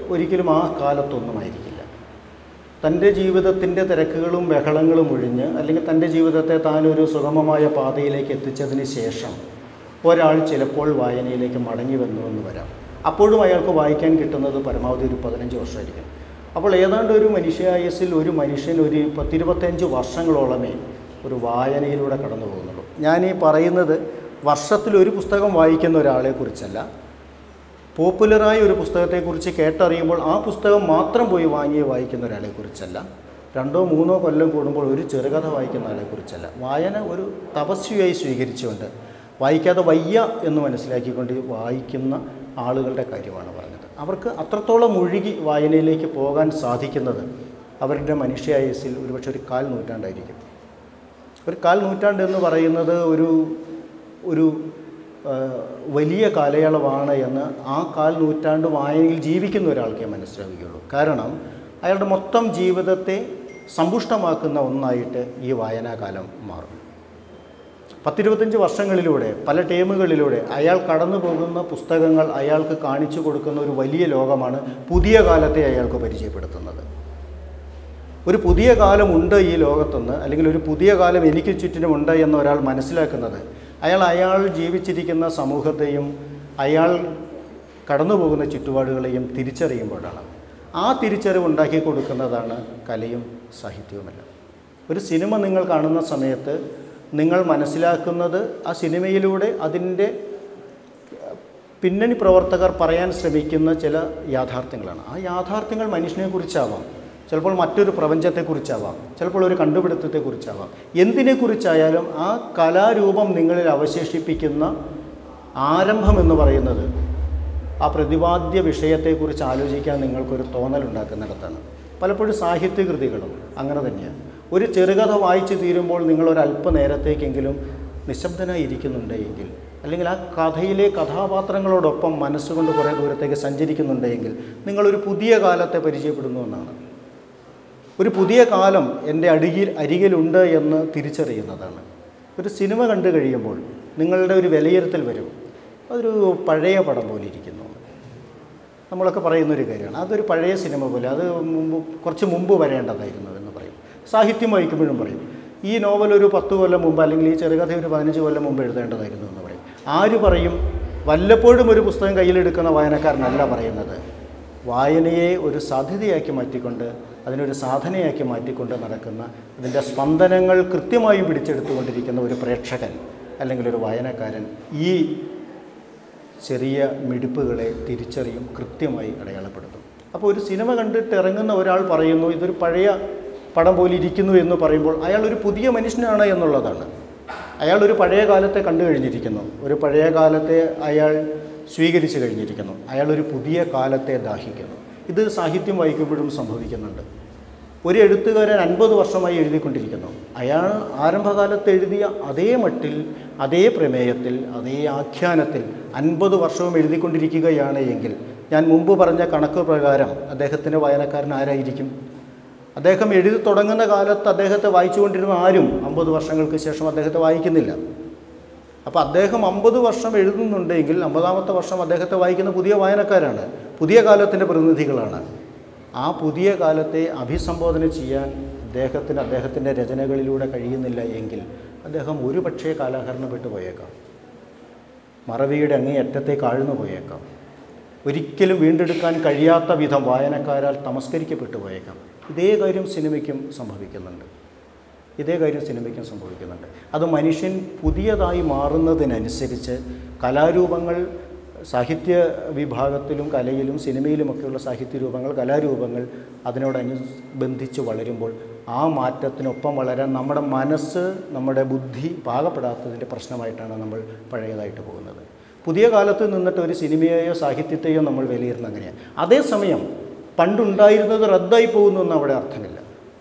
ഒരിക്കലും ആ കാലത്തൊന്നുമായിരിക്കില്ല തൻ്റെ ജീവിതത്തിൻ്റെ തിരക്കുകളും ബഹളങ്ങളും ഒഴിഞ്ഞ് അല്ലെങ്കിൽ തൻ്റെ ജീവിതത്തെ താനൊരു സുഗമമായ പാതയിലേക്ക് എത്തിച്ചതിന് ശേഷം ഒരാൾ ചിലപ്പോൾ വായനയിലേക്ക് മടങ്ങി വന്നു എന്ന് വരാം അപ്പോഴും അയാൾക്ക് വായിക്കാൻ കിട്ടുന്നത് പരമാവധി ഒരു പതിനഞ്ച് വർഷമായിരിക്കും അപ്പോൾ ഏതാണ്ട് ഒരു മനുഷ്യായുസിൽ ഒരു മനുഷ്യൻ ഒരു പത്തിരുപത്തഞ്ച് വർഷങ്ങളോളമേ ഒരു വായനയിലൂടെ കടന്നു പോകുന്നുള്ളൂ ഞാൻ ഈ പറയുന്നത് വർഷത്തിൽ ഒരു പുസ്തകം വായിക്കുന്ന ഒരാളെ കുറിച്ചല്ല പോപ്പുലറായ ഒരു പുസ്തകത്തെക്കുറിച്ച് കേട്ടറിയുമ്പോൾ ആ പുസ്തകം മാത്രം പോയി വാങ്ങി വായിക്കുന്ന ഒരാളെ കുറിച്ചല്ല രണ്ടോ മൂന്നോ കൊല്ലം കൂടുമ്പോൾ ഒരു ചെറുകഥ വായിക്കുന്ന ആളെ കുറിച്ചല്ല വായന ഒരു തപസ്വിയായി സ്വീകരിച്ചുകൊണ്ട് വായിക്കാതെ വയ്യ എന്ന് മനസ്സിലാക്കിക്കൊണ്ട് വായിക്കുന്ന ആളുകളുടെ കാര്യമാണ് പറഞ്ഞത് അവർക്ക് അത്രത്തോളം മുഴുകി വായനയിലേക്ക് പോകാൻ സാധിക്കുന്നത് അവരുടെ മനുഷ്യായുസിൽ ഒരുപക്ഷെ ഒരു കാൽ നൂറ്റാണ്ടായിരിക്കും ഒരു കാൽ നൂറ്റാണ്ട് എന്ന് പറയുന്നത് ഒരു ഒരു ആ, വലിയ കാലയളവാണ് എന്ന് ആ കാൽ നൂറ്റാണ്ട് വായനയിൽ ജീവിക്കുന്ന ഒരാൾക്കേ മനസ്സിലാവുകയുള്ളൂ കാരണം അയാളുടെ മൊത്തം ജീവിതത്തെ സമ്പുഷ്ടമാക്കുന്ന ഒന്നായിട്ട് ഈ വായനാകാലം മാറും പത്തിരുപത്തഞ്ച് വർഷങ്ങളിലൂടെ പല ടേമുകളിലൂടെ അയാൾ കടന്നു പോകുന്ന പുസ്തകങ്ങൾ അയാൾക്ക് കാണിച്ചു കൊടുക്കുന്ന ഒരു വലിയ ലോകമാണ് പുതിയ കാലത്തെ അയാൾക്ക് പരിചയപ്പെടുത്തുന്നത് ഒരു പുതിയ കാലമുണ്ട് ഈ ലോകത്തുനിന്ന് അല്ലെങ്കിൽ ഒരു പുതിയ കാലം എനിക്ക് ചുറ്റിനുമുണ്ട് എന്ന് ഒരാൾ മനസ്സിലാക്കുന്നത് അയാൾ അയാൾ ജീവിച്ചിരിക്കുന്ന സമൂഹത്തെയും അയാൾ കടന്നു പോകുന്ന ചുറ്റുപാടുകളെയും തിരിച്ചറിയുമ്പോഴാണ് ആ തിരിച്ചറിവ് ഉണ്ടാക്കി കൊടുക്കുന്നതാണ് കലയും സാഹിത്യവുമെല്ലാം ഒരു സിനിമ നിങ്ങൾ കാണുന്ന സമയത്ത് നിങ്ങൾ മനസ്സിലാക്കുന്നത് ആ സിനിമയിലൂടെ അതിൻ്റെ പിന്നണി പ്രവർത്തകർ പറയാൻ ശ്രമിക്കുന്ന ചില യാഥാർത്ഥ്യങ്ങളാണ് ആ യാഥാർത്ഥ്യങ്ങൾ മനുഷ്യനെക്കുറിച്ചാവാം ചിലപ്പോൾ മറ്റൊരു പ്രപഞ്ചത്തെക്കുറിച്ചാവാം ചിലപ്പോൾ ഒരു കണ്ടുപിടുത്തത്തെക്കുറിച്ചാവാം എന്തിനെക്കുറിച്ചായാലും ആ കലാരൂപം നിങ്ങളിൽ അവശേഷിപ്പിക്കുന്ന ആരംഭം എന്ന് പറയുന്നത് ആ പ്രതിപാദ്യ വിഷയത്തെക്കുറിച്ച് ആലോചിക്കാൻ നിങ്ങൾക്കൊരു തോന്നലുണ്ടാക്കുന്നിടത്താണ് പലപ്പോഴും സാഹിത്യകൃതികളും അങ്ങനെ തന്നെയാണ് ഒരു ചെറുകഥ വായിച്ചു തീരുമ്പോൾ നിങ്ങൾ ഒരു അല്പനേരത്തേക്കെങ്കിലും നിശബ്ദനായി ഇരിക്കുന്നുണ്ട് എങ്കിൽ അല്ലെങ്കിൽ ആ കഥയിലെ കഥാപാത്രങ്ങളോടൊപ്പം മനസ്സുകൊണ്ട് കുറേ ദൂരത്തേക്ക് സഞ്ചരിക്കുന്നുണ്ട് എങ്കിൽ നിങ്ങളൊരു പുതിയ കാലത്തെ പരിചയപ്പെടുന്നു എന്നാണ് ഒരു പുതിയ കാലം എൻ്റെ അടിയിൽ അരികിലുണ്ട് എന്ന് തിരിച്ചറിയുന്നതാണ് ഒരു സിനിമ കണ്ടു കഴിയുമ്പോൾ നിങ്ങളുടെ ഒരു വിലയിരുത്തൽ വരും അതൊരു പഴയ പടം പോലെ ഇരിക്കുന്നു നമ്മളൊക്കെ പറയുന്നൊരു കാര്യമാണ് അതൊരു പഴയ സിനിമ പോലെ അത് മുമ്പ് കുറച്ച് മുമ്പ് വരേണ്ടതായിരുന്നു എന്ന് പറയും സാഹിത്യം വായിക്കുമ്പോഴും പറയും ഈ നോവൽ ഒരു പത്ത് കൊല്ലം മുമ്പ് അല്ലെങ്കിൽ ഈ ചെറുകഥ ഒരു പതിനഞ്ച് കൊല്ലം മുമ്പ് എഴുതേണ്ടതായിരുന്നു എന്ന് പറയും ആര് പറയും വല്ലപ്പോഴും ഒരു പുസ്തകം കയ്യിലെടുക്കുന്ന വായനക്കാരനല്ല പറയുന്നത് വായനയെ ഒരു സാധ്യതയാക്കി മാറ്റിക്കൊണ്ട് അതിനൊരു സാധനയാക്കി മാറ്റിക്കൊണ്ട് നടക്കുന്ന അതിൻ്റെ സ്പന്ദനങ്ങൾ കൃത്യമായി പിടിച്ചെടുത്തുകൊണ്ടിരിക്കുന്ന ഒരു പ്രേക്ഷകൻ അല്ലെങ്കിൽ ഒരു വായനക്കാരൻ ഈ ചെറിയ മിടിപ്പുകളെ തിരിച്ചറിയും കൃത്യമായി അടയാളപ്പെടുത്തും അപ്പോൾ ഒരു സിനിമ കണ്ടിട്ട് ഇറങ്ങുന്ന ഒരാൾ പറയുന്നു ഇതൊരു പഴയ പടം പോലെ ഇരിക്കുന്നു എന്ന് പറയുമ്പോൾ അയാൾ ഒരു പുതിയ മനുഷ്യനാണ് എന്നുള്ളതാണ് അയാൾ ഒരു പഴയ കാലത്തെ കണ്ടു കഴിഞ്ഞിരിക്കുന്നു ഒരു പഴയ കാലത്തെ അയാൾ സ്വീകരിച്ചു കഴിഞ്ഞിരിക്കുന്നു അയാൾ ഒരു പുതിയ കാലത്തെ ദാഹിക്കുന്നു ഇത് സാഹിത്യം വായിക്കുമ്പോഴും സംഭവിക്കുന്നുണ്ട് ഒരു എഴുത്തുകാരൻ അൻപത് വർഷമായി എഴുതിക്കൊണ്ടിരിക്കുന്നു അയാൾ ആരംഭകാലത്ത് എഴുതിയ അതേ മട്ടിൽ അതേ പ്രമേയത്തിൽ അതേ ആഖ്യാനത്തിൽ അൻപത് വർഷവും എഴുതിക്കൊണ്ടിരിക്കുകയാണ് എങ്കിൽ ഞാൻ മുമ്പ് പറഞ്ഞ കണക്ക് പ്രകാരം അദ്ദേഹത്തിൻ്റെ വായനക്കാരൻ ആരായിരിക്കും അദ്ദേഹം എഴുതി തുടങ്ങുന്ന കാലത്ത് അദ്ദേഹത്തെ വായിച്ചുകൊണ്ടിരുന്ന ആരും അമ്പത് വർഷങ്ങൾക്ക് ശേഷം അദ്ദേഹത്തെ വായിക്കുന്നില്ല അപ്പോൾ അദ്ദേഹം അമ്പത് വർഷം എഴുതുന്നുണ്ടെങ്കിൽ അമ്പതാമത്തെ വർഷം അദ്ദേഹത്തെ വായിക്കുന്ന പുതിയ വായനക്കാരാണ് പുതിയ കാലത്തിൻ്റെ പ്രതിനിധികളാണ് ആ പുതിയ കാലത്തെ അഭിസംബോധന ചെയ്യാൻ അദ്ദേഹത്തിന് അദ്ദേഹത്തിൻ്റെ രചനകളിലൂടെ കഴിയുന്നില്ല എങ്കിൽ അദ്ദേഹം ഒരു പക്ഷേ കാലഹരണപ്പെട്ടു പോയേക്കാം മറവിയുടെ അങ്ങേയറ്റത്തേക്ക് ആഴ്ന്നു പോയേക്കാം ഒരിക്കലും വീണ്ടെടുക്കാൻ കഴിയാത്ത വിധം വായനക്കാരാൽ തമസ്കരിക്കപ്പെട്ടു പോയേക്കാം ഇതേ കാര്യം സിനിമയ്ക്കും സംഭവിക്കുന്നുണ്ട് ഇതേ കാര്യം സിനിമയ്ക്കും സംഭവിക്കുന്നുണ്ട് അത് മനുഷ്യൻ പുതിയതായി മാറുന്നതിനനുസരിച്ച് കലാരൂപങ്ങൾ സാഹിത്യ വിഭാഗത്തിലും കലയിലും സിനിമയിലുമൊക്കെയുള്ള സാഹിത്യ രൂപങ്ങൾ കലാരൂപങ്ങൾ അതിനോടനുബന്ധിച്ച് വളരുമ്പോൾ ആ മാറ്റത്തിനൊപ്പം വളരാൻ നമ്മുടെ മനസ്സ് നമ്മുടെ ബുദ്ധി പാകപ്പെടാത്തതിൻ്റെ പ്രശ്നമായിട്ടാണ് നമ്മൾ പഴയതായിട്ട് പോകുന്നത് പുതിയ കാലത്ത് നിന്നിട്ട് ഒരു സിനിമയെയോ സാഹിത്യത്തെയോ നമ്മൾ വിലയിരുന്ന അങ്ങനെയാണ് അതേസമയം പണ്ടുണ്ടായിരുന്നത് റദ്ദായി പോകുന്നു എന്ന് അവിടെ അർത്ഥമില്ല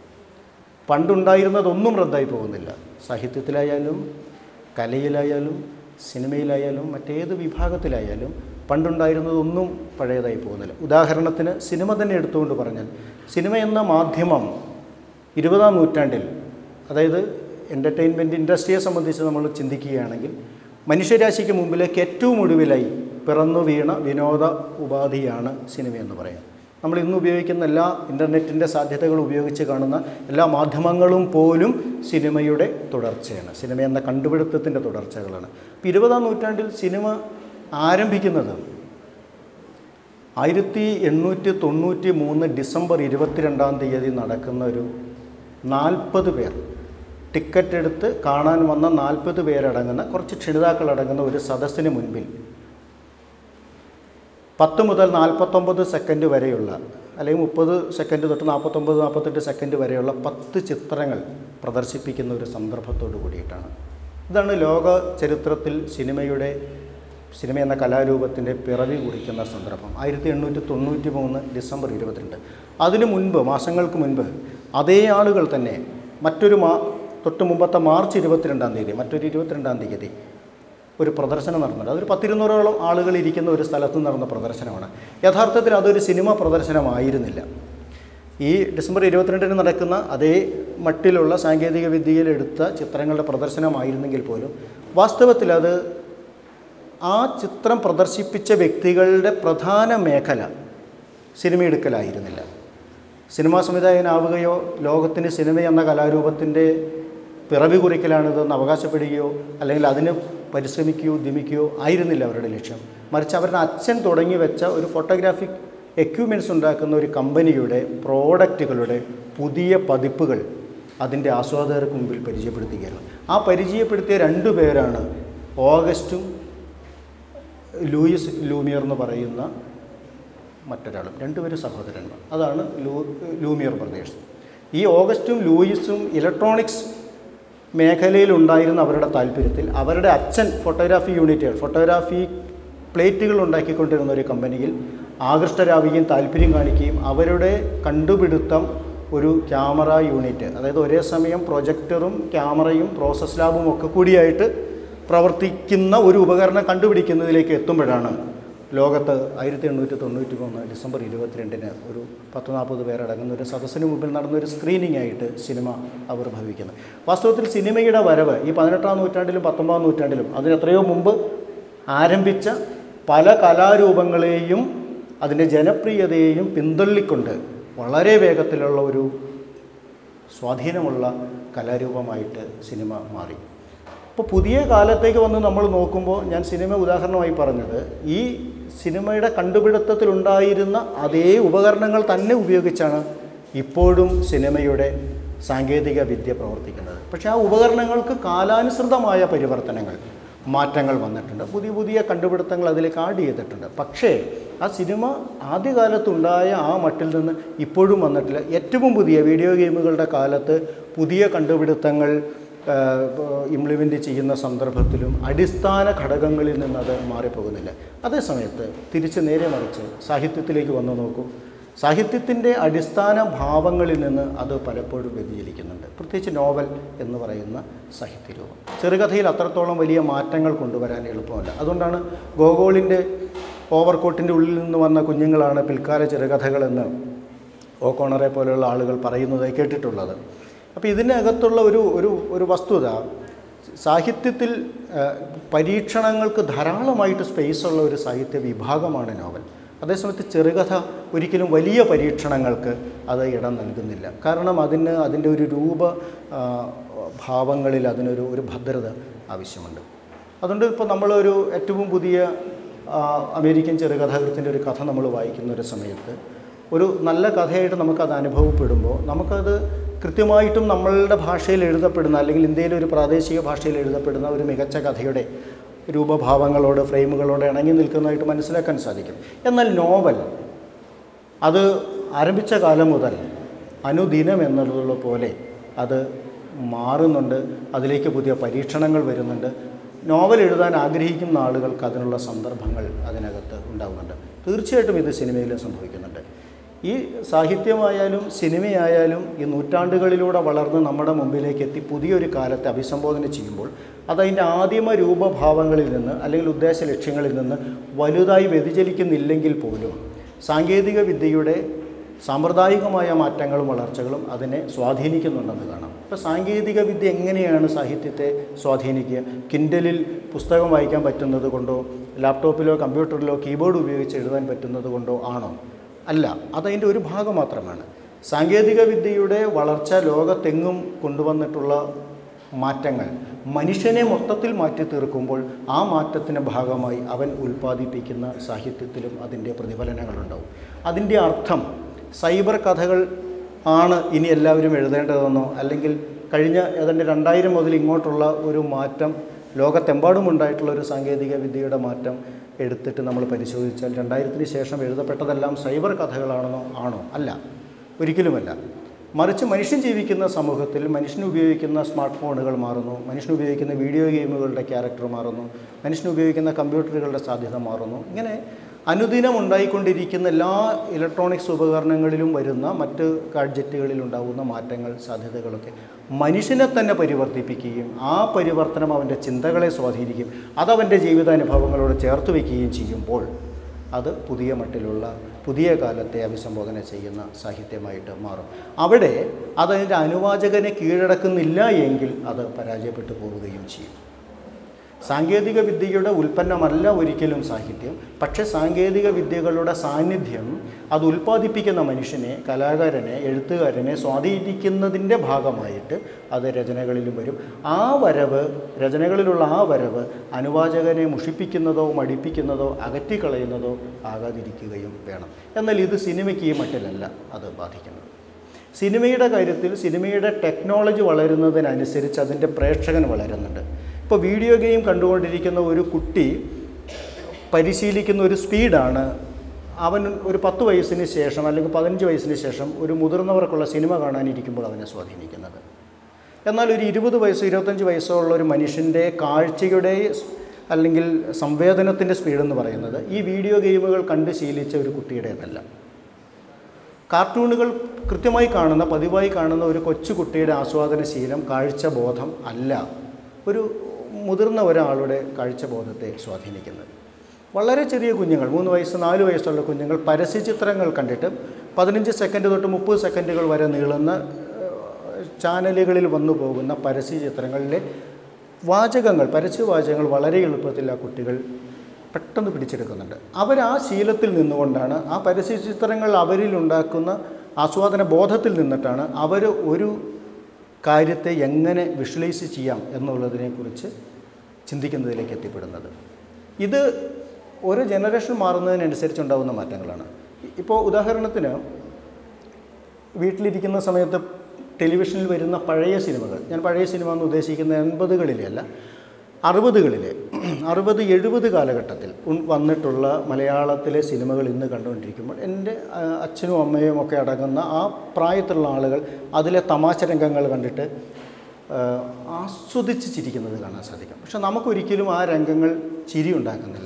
പണ്ടുണ്ടായിരുന്നതൊന്നും റദ്ദായി പോകുന്നില്ല സാഹിത്യത്തിലായാലും കലയിലായാലും സിനിമയിലായാലും മറ്റേത് വിഭാഗത്തിലായാലും പണ്ടുണ്ടായിരുന്നതൊന്നും പഴയതായി പോകുന്നില്ല ഉദാഹരണത്തിന് സിനിമ തന്നെ എടുത്തുകൊണ്ട് പറഞ്ഞാൽ സിനിമ എന്ന മാധ്യമം ഇരുപതാം നൂറ്റാണ്ടിൽ അതായത് എൻ്റർടൈൻമെൻറ്റ് ഇൻഡസ്ട്രിയെ സംബന്ധിച്ച് നമ്മൾ ചിന്തിക്കുകയാണെങ്കിൽ മനുഷ്യരാശിക്ക് മുമ്പിലേക്ക് ഏറ്റവും ഒടുവിലായി പിറന്നു വീണ വിനോദ ഉപാധിയാണ് സിനിമ എന്ന് പറയാം നമ്മൾ ഇന്ന് ഉപയോഗിക്കുന്ന എല്ലാ ഇൻ്റർനെറ്റിൻ്റെ സാധ്യതകൾ ഉപയോഗിച്ച് കാണുന്ന എല്ലാ മാധ്യമങ്ങളും പോലും സിനിമയുടെ തുടർച്ചയാണ് സിനിമ എന്ന കണ്ടുപിടുത്തത്തിൻ്റെ തുടർച്ചകളാണ് ഇപ്പോൾ ഇരുപതാം നൂറ്റാണ്ടിൽ സിനിമ ആരംഭിക്കുന്നത് ആയിരത്തി എണ്ണൂറ്റി തൊണ്ണൂറ്റി മൂന്ന് ഡിസംബർ ഇരുപത്തിരണ്ടാം തീയതി നടക്കുന്ന ഒരു നാൽപ്പത് പേർ ടിക്കറ്റ് എടുത്ത് കാണാൻ വന്ന നാൽപ്പത് പേരടങ്ങുന്ന കുറച്ച് ക്ഷണിതാക്കൾ അടങ്ങുന്ന ഒരു സദസ്സിന് മുൻപിൽ പത്ത് മുതൽ നാൽപ്പത്തൊമ്പത് സെക്കൻഡ് വരെയുള്ള അല്ലെങ്കിൽ മുപ്പത് സെക്കൻഡ് തൊട്ട് നാൽപ്പത്തൊമ്പത് നാൽപ്പത്തെട്ട് സെക്കൻഡ് വരെയുള്ള പത്ത് ചിത്രങ്ങൾ പ്രദർശിപ്പിക്കുന്ന ഒരു സന്ദർഭത്തോടു കൂടിയിട്ടാണ് ഇതാണ് ലോക ചരിത്രത്തിൽ സിനിമയുടെ സിനിമ എന്ന കലാരൂപത്തിൻ്റെ പിറവി കുറിക്കുന്ന സന്ദർഭം ആയിരത്തി എണ്ണൂറ്റി തൊണ്ണൂറ്റി മൂന്ന് ഡിസംബർ ഇരുപത്തിരണ്ട് അതിനു മുൻപ് മാസങ്ങൾക്ക് മുൻപ് അതേ ആളുകൾ തന്നെ മറ്റൊരു മാ തൊട്ട് മുമ്പത്തെ മാർച്ച് ഇരുപത്തിരണ്ടാം തീയതി മറ്റൊരു ഇരുപത്തിരണ്ടാം തീയതി ഒരു പ്രദർശനം നടന്നത് അതൊരു പത്തിരുന്നൂറോളം ആളുകൾ ഇരിക്കുന്ന ഒരു സ്ഥലത്ത് നടന്ന പ്രദർശനമാണ് യഥാർത്ഥത്തിൽ അതൊരു സിനിമ പ്രദർശനമായിരുന്നില്ല ഈ ഡിസംബർ ഇരുപത്തിരണ്ടിന് നടക്കുന്ന അതേ മട്ടിലുള്ള സാങ്കേതിക വിദ്യയിൽ എടുത്ത ചിത്രങ്ങളുടെ പ്രദർശനമായിരുന്നെങ്കിൽ പോലും വാസ്തവത്തിൽ അത് ആ ചിത്രം പ്രദർശിപ്പിച്ച വ്യക്തികളുടെ പ്രധാന മേഖല സിനിമയെടുക്കലായിരുന്നില്ല സിനിമാ സംവിധായകനാവുകയോ ലോകത്തിന് സിനിമ എന്ന കലാരൂപത്തിൻ്റെ പിറവി കുറിക്കലാണിതെന്ന് അവകാശപ്പെടുകയോ അല്ലെങ്കിൽ അതിന് പരിശ്രമിക്കുകയോ ഉദ്യമിക്കുകയോ ആയിരുന്നില്ല അവരുടെ ലക്ഷ്യം മറിച്ച് അവരുടെ അച്ഛൻ തുടങ്ങി വെച്ച ഒരു ഫോട്ടോഗ്രാഫിക് എക്യുപ്മെൻറ്റ്സ് ഉണ്ടാക്കുന്ന ഒരു കമ്പനിയുടെ പ്രോഡക്റ്റുകളുടെ പുതിയ പതിപ്പുകൾ അതിൻ്റെ ആസ്വാദകർക്ക് മുമ്പിൽ പരിചയപ്പെടുത്തുകയായിരുന്നു ആ പരിചയപ്പെടുത്തിയ രണ്ടു പേരാണ് ഓഗസ്റ്റും ലൂയിസ് ലൂമിയർ എന്ന് പറയുന്ന മറ്റൊരാളും രണ്ടുപേരും സഹോദരന്മാർ അതാണ് ലൂ ലൂമിയർ ബ്രദേഴ്സ് ഈ ഓഗസ്റ്റും ലൂയിസും ഇലക്ട്രോണിക്സ് മേഖലയിലുണ്ടായിരുന്ന അവരുടെ താല്പര്യത്തിൽ അവരുടെ അച്ഛൻ ഫോട്ടോഗ്രാഫി യൂണിറ്റുകൾ ഫോട്ടോഗ്രാഫി പ്ലേറ്റുകൾ ഉണ്ടാക്കിക്കൊണ്ടിരുന്ന ഒരു കമ്പനിയിൽ ആകൃഷ്ടരാവുകയും താല്പര്യം കാണിക്കുകയും അവരുടെ കണ്ടുപിടുത്തം ഒരു ക്യാമറ യൂണിറ്റ് അതായത് ഒരേ സമയം പ്രൊജക്ടറും ക്യാമറയും പ്രോസസ് ലാബും ഒക്കെ കൂടിയായിട്ട് പ്രവർത്തിക്കുന്ന ഒരു ഉപകരണം കണ്ടുപിടിക്കുന്നതിലേക്ക് എത്തുമ്പോഴാണ് ലോകത്ത് ആയിരത്തി എണ്ണൂറ്റി തൊണ്ണൂറ്റി മൂന്ന് ഡിസംബർ ഇരുപത്തിരണ്ടിന് ഒരു പത്ത് നാൽപ്പത് പേരടങ്ങുന്ന ഒരു സദസ്സിന് മുമ്പിൽ നടന്ന ഒരു സ്ക്രീനിങ് ആയിട്ട് സിനിമ അവർ ഭവിക്കുന്നത് വാസ്തവത്തിൽ സിനിമയുടെ വരവ് ഈ പതിനെട്ടാം നൂറ്റാണ്ടിലും പത്തൊമ്പതാം നൂറ്റാണ്ടിലും അതിന് എത്രയോ മുമ്പ് ആരംഭിച്ച പല കലാരൂപങ്ങളെയും അതിൻ്റെ ജനപ്രിയതയെയും പിന്തള്ളിക്കൊണ്ട് വളരെ വേഗത്തിലുള്ള ഒരു സ്വാധീനമുള്ള കലാരൂപമായിട്ട് സിനിമ മാറി അപ്പോൾ പുതിയ കാലത്തേക്ക് വന്ന് നമ്മൾ നോക്കുമ്പോൾ ഞാൻ സിനിമ ഉദാഹരണമായി പറഞ്ഞത് ഈ സിനിമയുടെ കണ്ടുപിടുത്തത്തിലുണ്ടായിരുന്ന അതേ ഉപകരണങ്ങൾ തന്നെ ഉപയോഗിച്ചാണ് ഇപ്പോഴും സിനിമയുടെ സാങ്കേതിക വിദ്യ പ്രവർത്തിക്കുന്നത് പക്ഷേ ആ ഉപകരണങ്ങൾക്ക് കാലാനുസൃതമായ പരിവർത്തനങ്ങൾ മാറ്റങ്ങൾ വന്നിട്ടുണ്ട് പുതിയ പുതിയ കണ്ടുപിടുത്തങ്ങൾ അതിലേക്ക് ആഡ് ചെയ്തിട്ടുണ്ട് പക്ഷേ ആ സിനിമ ആദ്യകാലത്തുണ്ടായ ആ മട്ടിൽ നിന്ന് ഇപ്പോഴും വന്നിട്ടില്ല ഏറ്റവും പുതിയ വീഡിയോ ഗെയിമുകളുടെ കാലത്ത് പുതിയ കണ്ടുപിടുത്തങ്ങൾ ഇംപ്ലിമെൻ്റ് ചെയ്യുന്ന സന്ദർഭത്തിലും അടിസ്ഥാന ഘടകങ്ങളിൽ നിന്ന് അത് മാറിപ്പോകുന്നില്ല അതേസമയത്ത് തിരിച്ച് നേരെ മറിച്ച് സാഹിത്യത്തിലേക്ക് വന്നു നോക്കൂ സാഹിത്യത്തിൻ്റെ അടിസ്ഥാന ഭാവങ്ങളിൽ നിന്ന് അത് പലപ്പോഴും വ്യതിചലിക്കുന്നുണ്ട് പ്രത്യേകിച്ച് നോവൽ എന്ന് പറയുന്ന സാഹിത്യരൂപം ചെറുകഥയിൽ അത്രത്തോളം വലിയ മാറ്റങ്ങൾ കൊണ്ടുവരാൻ എളുപ്പമല്ല അതുകൊണ്ടാണ് ഗോഗോളിൻ്റെ ഓവർകോട്ടിൻ്റെ ഉള്ളിൽ നിന്ന് വന്ന കുഞ്ഞുങ്ങളാണ് പിൽക്കാല ചെറുകഥകളെന്ന് ഓക്കോണറെ പോലെയുള്ള ആളുകൾ പറയുന്നതായി കേട്ടിട്ടുള്ളത് അപ്പോൾ ഇതിനകത്തുള്ള ഒരു ഒരു ഒരു വസ്തുത സാഹിത്യത്തിൽ ആ, പരീക്ഷണങ്ങൾക്ക് ധാരാളമായിട്ട് സ്പേസ് ഉള്ള ഒരു സാഹിത്യ വിഭാഗമാണ് നോവൽ അതേസമയത്ത് ചെറുകഥ ഒരിക്കലും വലിയ പരീക്ഷണങ്ങൾക്ക് അത് ഇടം നൽകുന്നില്ല കാരണം അതിന് അതിൻ്റെ ഒരു രൂപ ആ, ഭാവങ്ങളിൽ അതിനൊരു ഒരു ഭദ്രത ആവശ്യമുണ്ട് അതുകൊണ്ട് ഇപ്പോൾ നമ്മളൊരു ഏറ്റവും പുതിയ ആ, അമേരിക്കൻ ചെറുകഥാകൃത്തിൻ്റെ ഒരു കഥ നമ്മൾ വായിക്കുന്ന ഒരു സമയത്ത് ഒരു നല്ല കഥയായിട്ട് നമുക്കത് അനുഭവപ്പെടുമ്പോൾ നമുക്കത് കൃത്യമായിട്ടും നമ്മളുടെ ഭാഷയിൽ എഴുതപ്പെടുന്ന അല്ലെങ്കിൽ ഇന്ത്യയിലെ ഒരു പ്രാദേശിക ഭാഷയിൽ എഴുതപ്പെടുന്ന ഒരു മികച്ച കഥയുടെ രൂപഭാവങ്ങളോട് ഫ്രെയിമുകളോട് ഇണങ്ങി നിൽക്കുന്നതായിട്ട് മനസ്സിലാക്കാൻ സാധിക്കും എന്നാൽ നോവൽ അത് ആരംഭിച്ച കാലം മുതൽ അനുദിനം എന്നുള്ളത് പോലെ അത് മാറുന്നുണ്ട് അതിലേക്ക് പുതിയ പരീക്ഷണങ്ങൾ വരുന്നുണ്ട് നോവൽ എഴുതാൻ ആഗ്രഹിക്കുന്ന ആളുകൾക്ക് അതിനുള്ള സന്ദർഭങ്ങൾ അതിനകത്ത് ഉണ്ടാകുന്നുണ്ട് തീർച്ചയായിട്ടും ഇത് സിനിമയിലും സംഭവിക്കുന്നുണ്ട് ഈ സാഹിത്യമായാലും സിനിമയായാലും ഈ നൂറ്റാണ്ടുകളിലൂടെ വളർന്ന് നമ്മുടെ മുമ്പിലേക്ക് എത്തി പുതിയൊരു കാലത്തെ അഭിസംബോധന ചെയ്യുമ്പോൾ അതതിൻ്റെ ആദിമ രൂപഭാവങ്ങളിൽ നിന്ന് അല്ലെങ്കിൽ ഉദ്ദേശ ലക്ഷ്യങ്ങളിൽ നിന്ന് വലുതായി വ്യതിചലിക്കുന്നില്ലെങ്കിൽ പോലും സാങ്കേതിക വിദ്യയുടെ സാമ്പ്രദായികമായ മാറ്റങ്ങളും വളർച്ചകളും അതിനെ സ്വാധീനിക്കുന്നുണ്ടെന്ന് കാണാം ഇപ്പോൾ സാങ്കേതിക വിദ്യ എങ്ങനെയാണ് സാഹിത്യത്തെ സ്വാധീനിക്കുക കിൻഡലിൽ പുസ്തകം വായിക്കാൻ പറ്റുന്നത് കൊണ്ടോ ലാപ്ടോപ്പിലോ കമ്പ്യൂട്ടറിലോ കീബോർഡ് ഉപയോഗിച്ച് എഴുതാൻ പറ്റുന്നത് കൊണ്ടോ ആണോ അല്ല അതതിൻ്റെ ഒരു ഭാഗം മാത്രമാണ് സാങ്കേതിക വിദ്യയുടെ വളർച്ച ലോകത്തെങ്ങും കൊണ്ടുവന്നിട്ടുള്ള മാറ്റങ്ങൾ മനുഷ്യനെ മൊത്തത്തിൽ മാറ്റി തീർക്കുമ്പോൾ ആ മാറ്റത്തിൻ്റെ ഭാഗമായി അവൻ ഉൽപ്പാദിപ്പിക്കുന്ന സാഹിത്യത്തിലും അതിൻ്റെ പ്രതിഫലനങ്ങളുണ്ടാവും അതിൻ്റെ അർത്ഥം സൈബർ കഥകൾ ആണ് ഇനി എല്ലാവരും എഴുതേണ്ടതെന്നോ അല്ലെങ്കിൽ കഴിഞ്ഞ ഏതാണ്ട് രണ്ടായിരം മുതൽ ഇങ്ങോട്ടുള്ള ഒരു മാറ്റം ലോകത്തെമ്പാടും ഉണ്ടായിട്ടുള്ള ഒരു സാങ്കേതിക വിദ്യയുടെ മാറ്റം എടുത്തിട്ട് നമ്മൾ പരിശോധിച്ചാൽ രണ്ടായിരത്തിന് ശേഷം എഴുതപ്പെട്ടതെല്ലാം സൈബർ കഥകളാണെന്നോ ആണോ അല്ല ഒരിക്കലുമല്ല മറിച്ച് മനുഷ്യൻ ജീവിക്കുന്ന സമൂഹത്തിൽ മനുഷ്യൻ ഉപയോഗിക്കുന്ന സ്മാർട്ട് ഫോണുകൾ മാറുന്നു മനുഷ്യൻ ഉപയോഗിക്കുന്ന വീഡിയോ ഗെയിമുകളുടെ ക്യാരക്ടർ മാറുന്നു മനുഷ്യൻ ഉപയോഗിക്കുന്ന കമ്പ്യൂട്ടറുകളുടെ സാധ്യത മാറുന്നു ഇങ്ങനെ അനുദിനം ഉണ്ടായിക്കൊണ്ടിരിക്കുന്ന എല്ലാ ഇലക്ട്രോണിക്സ് ഉപകരണങ്ങളിലും വരുന്ന മറ്റ് ഗാഡ്ജറ്റുകളിൽ ഉണ്ടാകുന്ന മാറ്റങ്ങൾ സാധ്യതകളൊക്കെ മനുഷ്യനെ തന്നെ പരിവർത്തിപ്പിക്കുകയും ആ പരിവർത്തനം അവൻ്റെ ചിന്തകളെ സ്വാധീനിക്കും അതവൻ്റെ ജീവിതാനുഭവങ്ങളോട് ചേർത്ത് വയ്ക്കുകയും ചെയ്യുമ്പോൾ അത് പുതിയ മട്ടിലുള്ള പുതിയ കാലത്തെ അഭിസംബോധന ചെയ്യുന്ന സാഹിത്യമായിട്ട് മാറും അവിടെ അതതിൻ്റെ അനുവാചകനെ കീഴടക്കുന്നില്ല എങ്കിൽ അത് പരാജയപ്പെട്ടു പോവുകയും ചെയ്യും സാങ്കേതിക വിദ്യയുടെ ഉൽപ്പന്നമല്ല ഒരിക്കലും സാഹിത്യം പക്ഷേ സാങ്കേതിക വിദ്യകളുടെ സാന്നിധ്യം അത് ഉൽപ്പാദിപ്പിക്കുന്ന മനുഷ്യനെ കലാകാരനെ എഴുത്തുകാരനെ സ്വാധീനിക്കുന്നതിൻ്റെ ഭാഗമായിട്ട് അത് രചനകളിലും വരും ആ വരവ് രചനകളിലുള്ള ആ വരവ് അനുവാചകനെ മുഷിപ്പിക്കുന്നതോ മടിപ്പിക്കുന്നതോ അകറ്റിക്കളയുന്നതോ ആകാതിരിക്കുകയും വേണം എന്നാൽ ഇത് സിനിമയ്ക്ക് ഈ മട്ടിലല്ല അത് ബാധിക്കുന്നത് സിനിമയുടെ കാര്യത്തിൽ സിനിമയുടെ ടെക്നോളജി വളരുന്നതിനനുസരിച്ച് അതിൻ്റെ പ്രേക്ഷകൻ വളരുന്നുണ്ട് ഇപ്പോൾ വീഡിയോ ഗെയിം കണ്ടുകൊണ്ടിരിക്കുന്ന ഒരു കുട്ടി പരിശീലിക്കുന്ന ഒരു സ്പീഡാണ് അവൻ ഒരു പത്ത് വയസ്സിന് ശേഷം അല്ലെങ്കിൽ പതിനഞ്ച് വയസ്സിന് ശേഷം ഒരു മുതിർന്നവർക്കുള്ള സിനിമ കാണാനിരിക്കുമ്പോൾ അവനെ സ്വാധീനിക്കുന്നത് എന്നാൽ ഒരു ഇരുപത് വയസ്സോ ഇരുപത്തഞ്ച് വയസ്സോ ഉള്ള ഒരു മനുഷ്യൻ്റെ കാഴ്ചയുടെ സ്- അല്ലെങ്കിൽ സംവേദനത്തിൻ്റെ സ്പീഡെന്ന് പറയുന്നത് ഈ വീഡിയോ ഗെയിമുകൾ കണ്ട് ശീലിച്ച ഒരു കുട്ടിയുടേതല്ല കാർട്ടൂണുകൾ കൃത്യമായി കാണുന്ന പതിവായി കാണുന്ന ഒരു കൊച്ചുകുട്ടിയുടെ ആസ്വാദനശീലം കാഴ്ചബോധം അല്ല ഒരു മുതിർന്ന ഒരാളുടെ കാഴ്ചബോധത്തെ സ്വാധീനിക്കുന്നത് വളരെ ചെറിയ കുഞ്ഞുങ്ങൾ മൂന്ന് വയസ്സ് നാല് വയസ്സുള്ള കുഞ്ഞുങ്ങൾ പരസ്യചിത്രങ്ങൾ കണ്ടിട്ട് പതിനഞ്ച് സെക്കൻഡ് തൊട്ട് മുപ്പത് സെക്കൻഡുകൾ വരെ നീളുന്ന ഏഹ്, ചാനലുകളിൽ വന്നു പോകുന്ന പരസ്യചിത്രങ്ങളിലെ വാചകങ്ങൾ പരസ്യവാചകങ്ങൾ വളരെ എളുപ്പത്തിൽ ആ കുട്ടികൾ പെട്ടെന്ന് പിടിച്ചെടുക്കുന്നുണ്ട് അവർ ആ ശീലത്തിൽ നിന്നുകൊണ്ടാണ് ആ പരസ്യചിത്രങ്ങൾ അവരിൽ ഉണ്ടാക്കുന്ന ആസ്വാദന ബോധത്തിൽ നിന്നിട്ടാണ് അവർ ഒരു കാര്യത്തെ എങ്ങനെ വിഷ്വലൈസ് ചെയ്യാം എന്നുള്ളതിനെക്കുറിച്ച് ചിന്തിക്കുന്നതിലേക്ക് എത്തിപ്പെടുന്നത് ഇത് ഓരോ ജനറേഷൻ മാറുന്നതിനനുസരിച്ച് ഉണ്ടാകുന്ന മാറ്റങ്ങളാണ് ഇപ്പോൾ ഉദാഹരണത്തിന് വീട്ടിലിരിക്കുന്ന സമയത്ത് ടെലിവിഷനിൽ വരുന്ന പഴയ സിനിമകൾ ഞാൻ പഴയ സിനിമ എന്ന് ഉദ്ദേശിക്കുന്ന എൺപതുകളിലെ അല്ല അറുപതുകളിലെ അറുപത് എഴുപത് കാലഘട്ടത്തിൽ ഉൺ- വന്നിട്ടുള്ള മലയാളത്തിലെ സിനിമകൾ ഇന്ന് കണ്ടുകൊണ്ടിരിക്കുമ്പോൾ എൻ്റെ ആ, അച്ഛനും അമ്മയും ഒക്കെ അടങ്ങുന്ന ആ പ്രായത്തിലുള്ള ആളുകൾ അതിലെ തമാശ രംഗങ്ങൾ കണ്ടിട്ട് ആ, ആസ്വദിച്ച് ചിരിക്കുന്നത് കാണാൻ സാധിക്കും പക്ഷെ നമുക്കൊരിക്കലും ആ രംഗങ്ങൾ ചിരി ഉണ്ടാക്കുന്നില്ല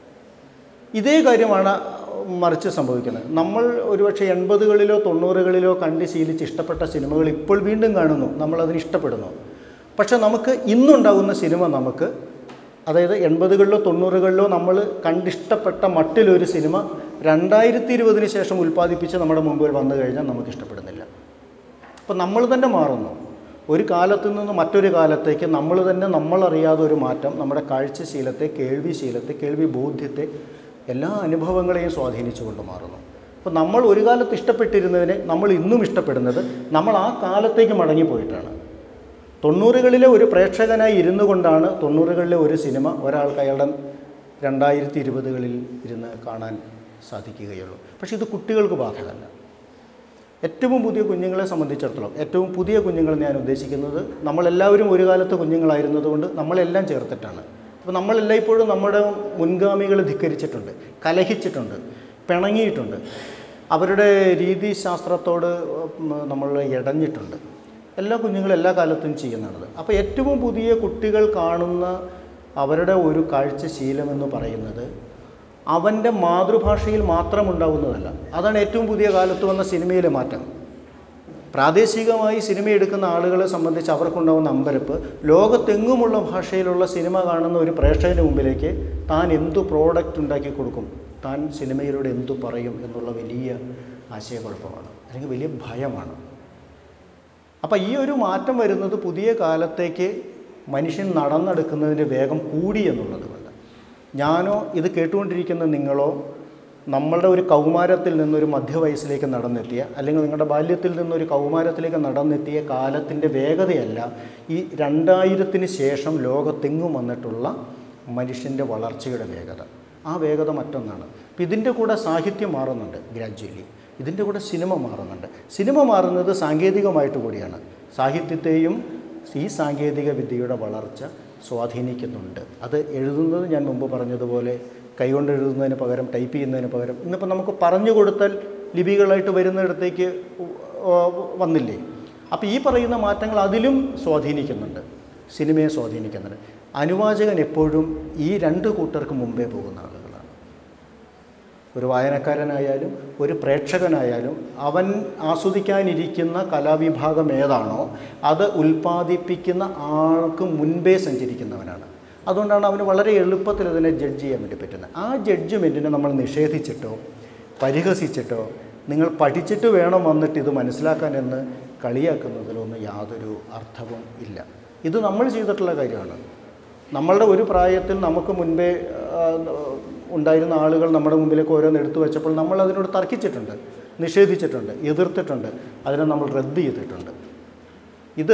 ഇതേ കാര്യമാണ് മറിച്ച് സംഭവിക്കുന്നത് നമ്മൾ ഒരുപക്ഷെ എൺപതുകളിലോ തൊണ്ണൂറുകളിലോ കണ്ട് ശീലിച്ച് ഇഷ്ടപ്പെട്ട സിനിമകൾ ഇപ്പോൾ വീണ്ടും കാണുന്നു നമ്മളതിന് ഇഷ്ടപ്പെടുന്നു പക്ഷെ നമുക്ക് ഇന്നുണ്ടാകുന്ന സിനിമ നമുക്ക് അതായത് എൺപതുകളിലോ തൊണ്ണൂറുകളിലോ നമ്മൾ കണ്ടിഷ്ടപ്പെട്ട മട്ടിലൊരു സിനിമ രണ്ടായിരത്തി ഇരുപതിന് ശേഷം ഉൽപ്പാദിപ്പിച്ച് നമ്മുടെ മുമ്പിൽ വന്നു കഴിഞ്ഞാൽ നമുക്ക് ഇഷ്ടപ്പെടുന്നില്ല അപ്പോൾ നമ്മൾ തന്നെ മാറുന്നു ഒരു കാലത്ത് നിന്ന് മറ്റൊരു കാലത്തേക്ക് നമ്മൾ തന്നെ നമ്മളറിയാതെ ഒരു മാറ്റം നമ്മുടെ കാഴ്ചശീലത്തെ കേൾവിശീലത്തെ കേൾവി ബോധ്യത്തെ എല്ലാ അനുഭവങ്ങളെയും സ്വാധീനിച്ചുകൊണ്ട് മാറുന്നു അപ്പോൾ നമ്മൾ ഒരു കാലത്ത് ഇഷ്ടപ്പെട്ടിരുന്നതിനെ നമ്മൾ ഇന്നും ഇഷ്ടപ്പെടുന്നത് നമ്മൾ ആ കാലത്തേക്ക് മടങ്ങിപ്പോയിട്ടാണ് തൊണ്ണൂറുകളിലെ ഒരു പ്രേക്ഷകനായി ഇരുന്നു കൊണ്ടാണ് തൊണ്ണൂറുകളിലെ ഒരു സിനിമ ഒരാൾക്ക് അയാളുടെ രണ്ടായിരത്തി ഇരുപതുകളിൽ ഇരുന്ന് കാണാൻ സാധിക്കുകയുള്ളൂ പക്ഷേ ഇത് കുട്ടികൾക്ക് ബാധകമല്ല ഏറ്റവും പുതിയ കുഞ്ഞുങ്ങളെ സംബന്ധിച്ചിടത്തോളം ഏറ്റവും പുതിയ കുഞ്ഞുങ്ങൾ ഞാൻ ഉദ്ദേശിക്കുന്നത് നമ്മളെല്ലാവരും ഒരു കാലത്ത് കുഞ്ഞുങ്ങളായിരുന്നതുകൊണ്ട് നമ്മളെല്ലാം ചേർത്തിട്ടാണ് അപ്പോൾ നമ്മളെല്ലായ്പ്പോഴും നമ്മുടെ മുൻഗാമികളെ ധിക്കരിച്ചിട്ടുണ്ട് കലഹിച്ചിട്ടുണ്ട് പിണങ്ങിയിട്ടുണ്ട് അവരുടെ രീതിശാസ്ത്രത്തോട് ഉം, നമ്മൾ ഇടഞ്ഞിട്ടുണ്ട് എല്ലാ കുഞ്ഞുങ്ങളും എല്ലാ കാലത്തും ചെയ്യുന്നതാണത് അപ്പോൾ ഏറ്റവും പുതിയ കുട്ടികൾ കാണുന്ന അവരുടെ ഒരു കാഴ്ചശീലമെന്ന് പറയുന്നത് അവൻ്റെ മാതൃഭാഷയിൽ മാത്രം ഉണ്ടാവുന്നതല്ല അതാണ് ഏറ്റവും പുതിയ കാലത്ത് വന്ന സിനിമയിലെ മാറ്റം പ്രാദേശികമായി സിനിമ എടുക്കുന്ന ആളുകളെ സംബന്ധിച്ച് അവർക്കുണ്ടാവുന്ന അമ്പരപ്പ് ലോകത്തെങ്ങുമുള്ള ഭാഷയിലുള്ള സിനിമ കാണുന്ന ഒരു പ്രേക്ഷകന് മുമ്പിലേക്ക് താൻ എന്തു പ്രോഡക്റ്റ് ഉണ്ടാക്കി കൊടുക്കും താൻ സിനിമയിലൂടെ എന്തു പറയും എന്നുള്ള വലിയ ആശയക്കുഴപ്പമാണ് അല്ലെങ്കിൽ വലിയ ഭയമാണ് അപ്പോൾ ഈ ഒരു മാറ്റം വരുന്നത് പുതിയ കാലത്തേക്ക് മനുഷ്യൻ നടന്നെടുക്കുന്നതിൻ്റെ വേഗം കൂടി എന്നുള്ളത് കൊണ്ട് ഞാനോ ഇത് കേട്ടുകൊണ്ടിരിക്കുന്ന നിങ്ങളോ നമ്മളുടെ ഒരു കൗമാരത്തിൽ നിന്നൊരു മധ്യവയസ്സിലേക്ക് നടന്നെത്തിയ അല്ലെങ്കിൽ നിങ്ങളുടെ ബാല്യത്തിൽ നിന്നൊരു കൗമാരത്തിലേക്ക് നടന്നെത്തിയ കാലത്തിൻ്റെ വേഗതയല്ല ഈ രണ്ടായിരത്തിന് ശേഷം ലോകത്തെങ്ങും വന്നിട്ടുള്ള മനുഷ്യൻ്റെ വളർച്ചയുടെ വേഗത ആ വേഗത മറ്റൊന്നാണ് അപ്പം ഇതിൻ്റെ കൂടെ സാഹിത്യം മാറുന്നുണ്ട് ഗ്രാജ്വലി ഇതിൻ്റെ കൂടെ സിനിമ മാറുന്നുണ്ട് സിനിമ മാറുന്നത് സാങ്കേതികമായിട്ട് കൂടിയാണ് സാഹിത്യത്തെയും ഈ സാങ്കേതിക വിദ്യയുടെ വളർച്ച സ്വാധീനിക്കുന്നുണ്ട് അത് എഴുതുന്നത് ഞാൻ മുമ്പ് പറഞ്ഞതുപോലെ കൈകൊണ്ട് എഴുതുന്നതിന് പകരം ടൈപ്പ് ചെയ്യുന്നതിന് പകരം ഇന്നിപ്പോൾ നമുക്ക് പറഞ്ഞു കൊടുത്താൽ ലിപികളായിട്ട് വരുന്നിടത്തേക്ക് വന്നില്ലേ അപ്പോൾ ഈ പറയുന്ന മാറ്റങ്ങൾ അതിലും സ്വാധീനിക്കുന്നുണ്ട് സിനിമയെ സ്വാധീനിക്കുന്നുണ്ട് അനുവാചകൻ എപ്പോഴും ഈ രണ്ട് കൂട്ടർക്ക് മുമ്പേ പോകുന്ന ആളുകളാണ് ഒരു വായനക്കാരനായാലും ഒരു പ്രേക്ഷകനായാലും അവൻ ആസ്വദിക്കാനിരിക്കുന്ന കലാവിഭാഗം ഏതാണോ അത് ഉൽപ്പാദിപ്പിക്കുന്ന ആൾക്ക് മുൻപേ സഞ്ചരിക്കുന്നവനാണ് അതുകൊണ്ടാണ് അവന് വളരെ എളുപ്പത്തിൽ അതിനെ ജഡ്ജ് ചെയ്യാൻ വേണ്ടി പറ്റുന്നത് ആ ജഡ്ജ്മെൻറ്റിനെ നമ്മൾ നിഷേധിച്ചിട്ടോ പരിഹസിച്ചിട്ടോ നിങ്ങൾ പഠിച്ചിട്ട് വേണം വന്നിട്ട് ഇത് മനസ്സിലാക്കാൻ എന്ന് കളിയാക്കുന്നതിലൊന്നും യാതൊരു അർത്ഥവും ഇല്ല ഇത് നമ്മൾ ചെയ്തിട്ടുള്ള കാര്യമാണ് നമ്മളുടെ ഒരു പ്രായത്തിൽ നമുക്ക് മുൻപേ ആ, ഉണ്ടായിരുന്ന ആളുകൾ നമ്മുടെ മുമ്പിലേക്ക് ഓരോന്ന് എടുത്തു വെച്ചപ്പോൾ നമ്മൾ അതിനോട് തർക്കിച്ചിട്ടുണ്ട് നിഷേധിച്ചിട്ടുണ്ട് എതിർത്തിട്ടുണ്ട് അതിനെ നമ്മൾ റദ്ദ് ചെയ്തിട്ടുണ്ട് ഇത്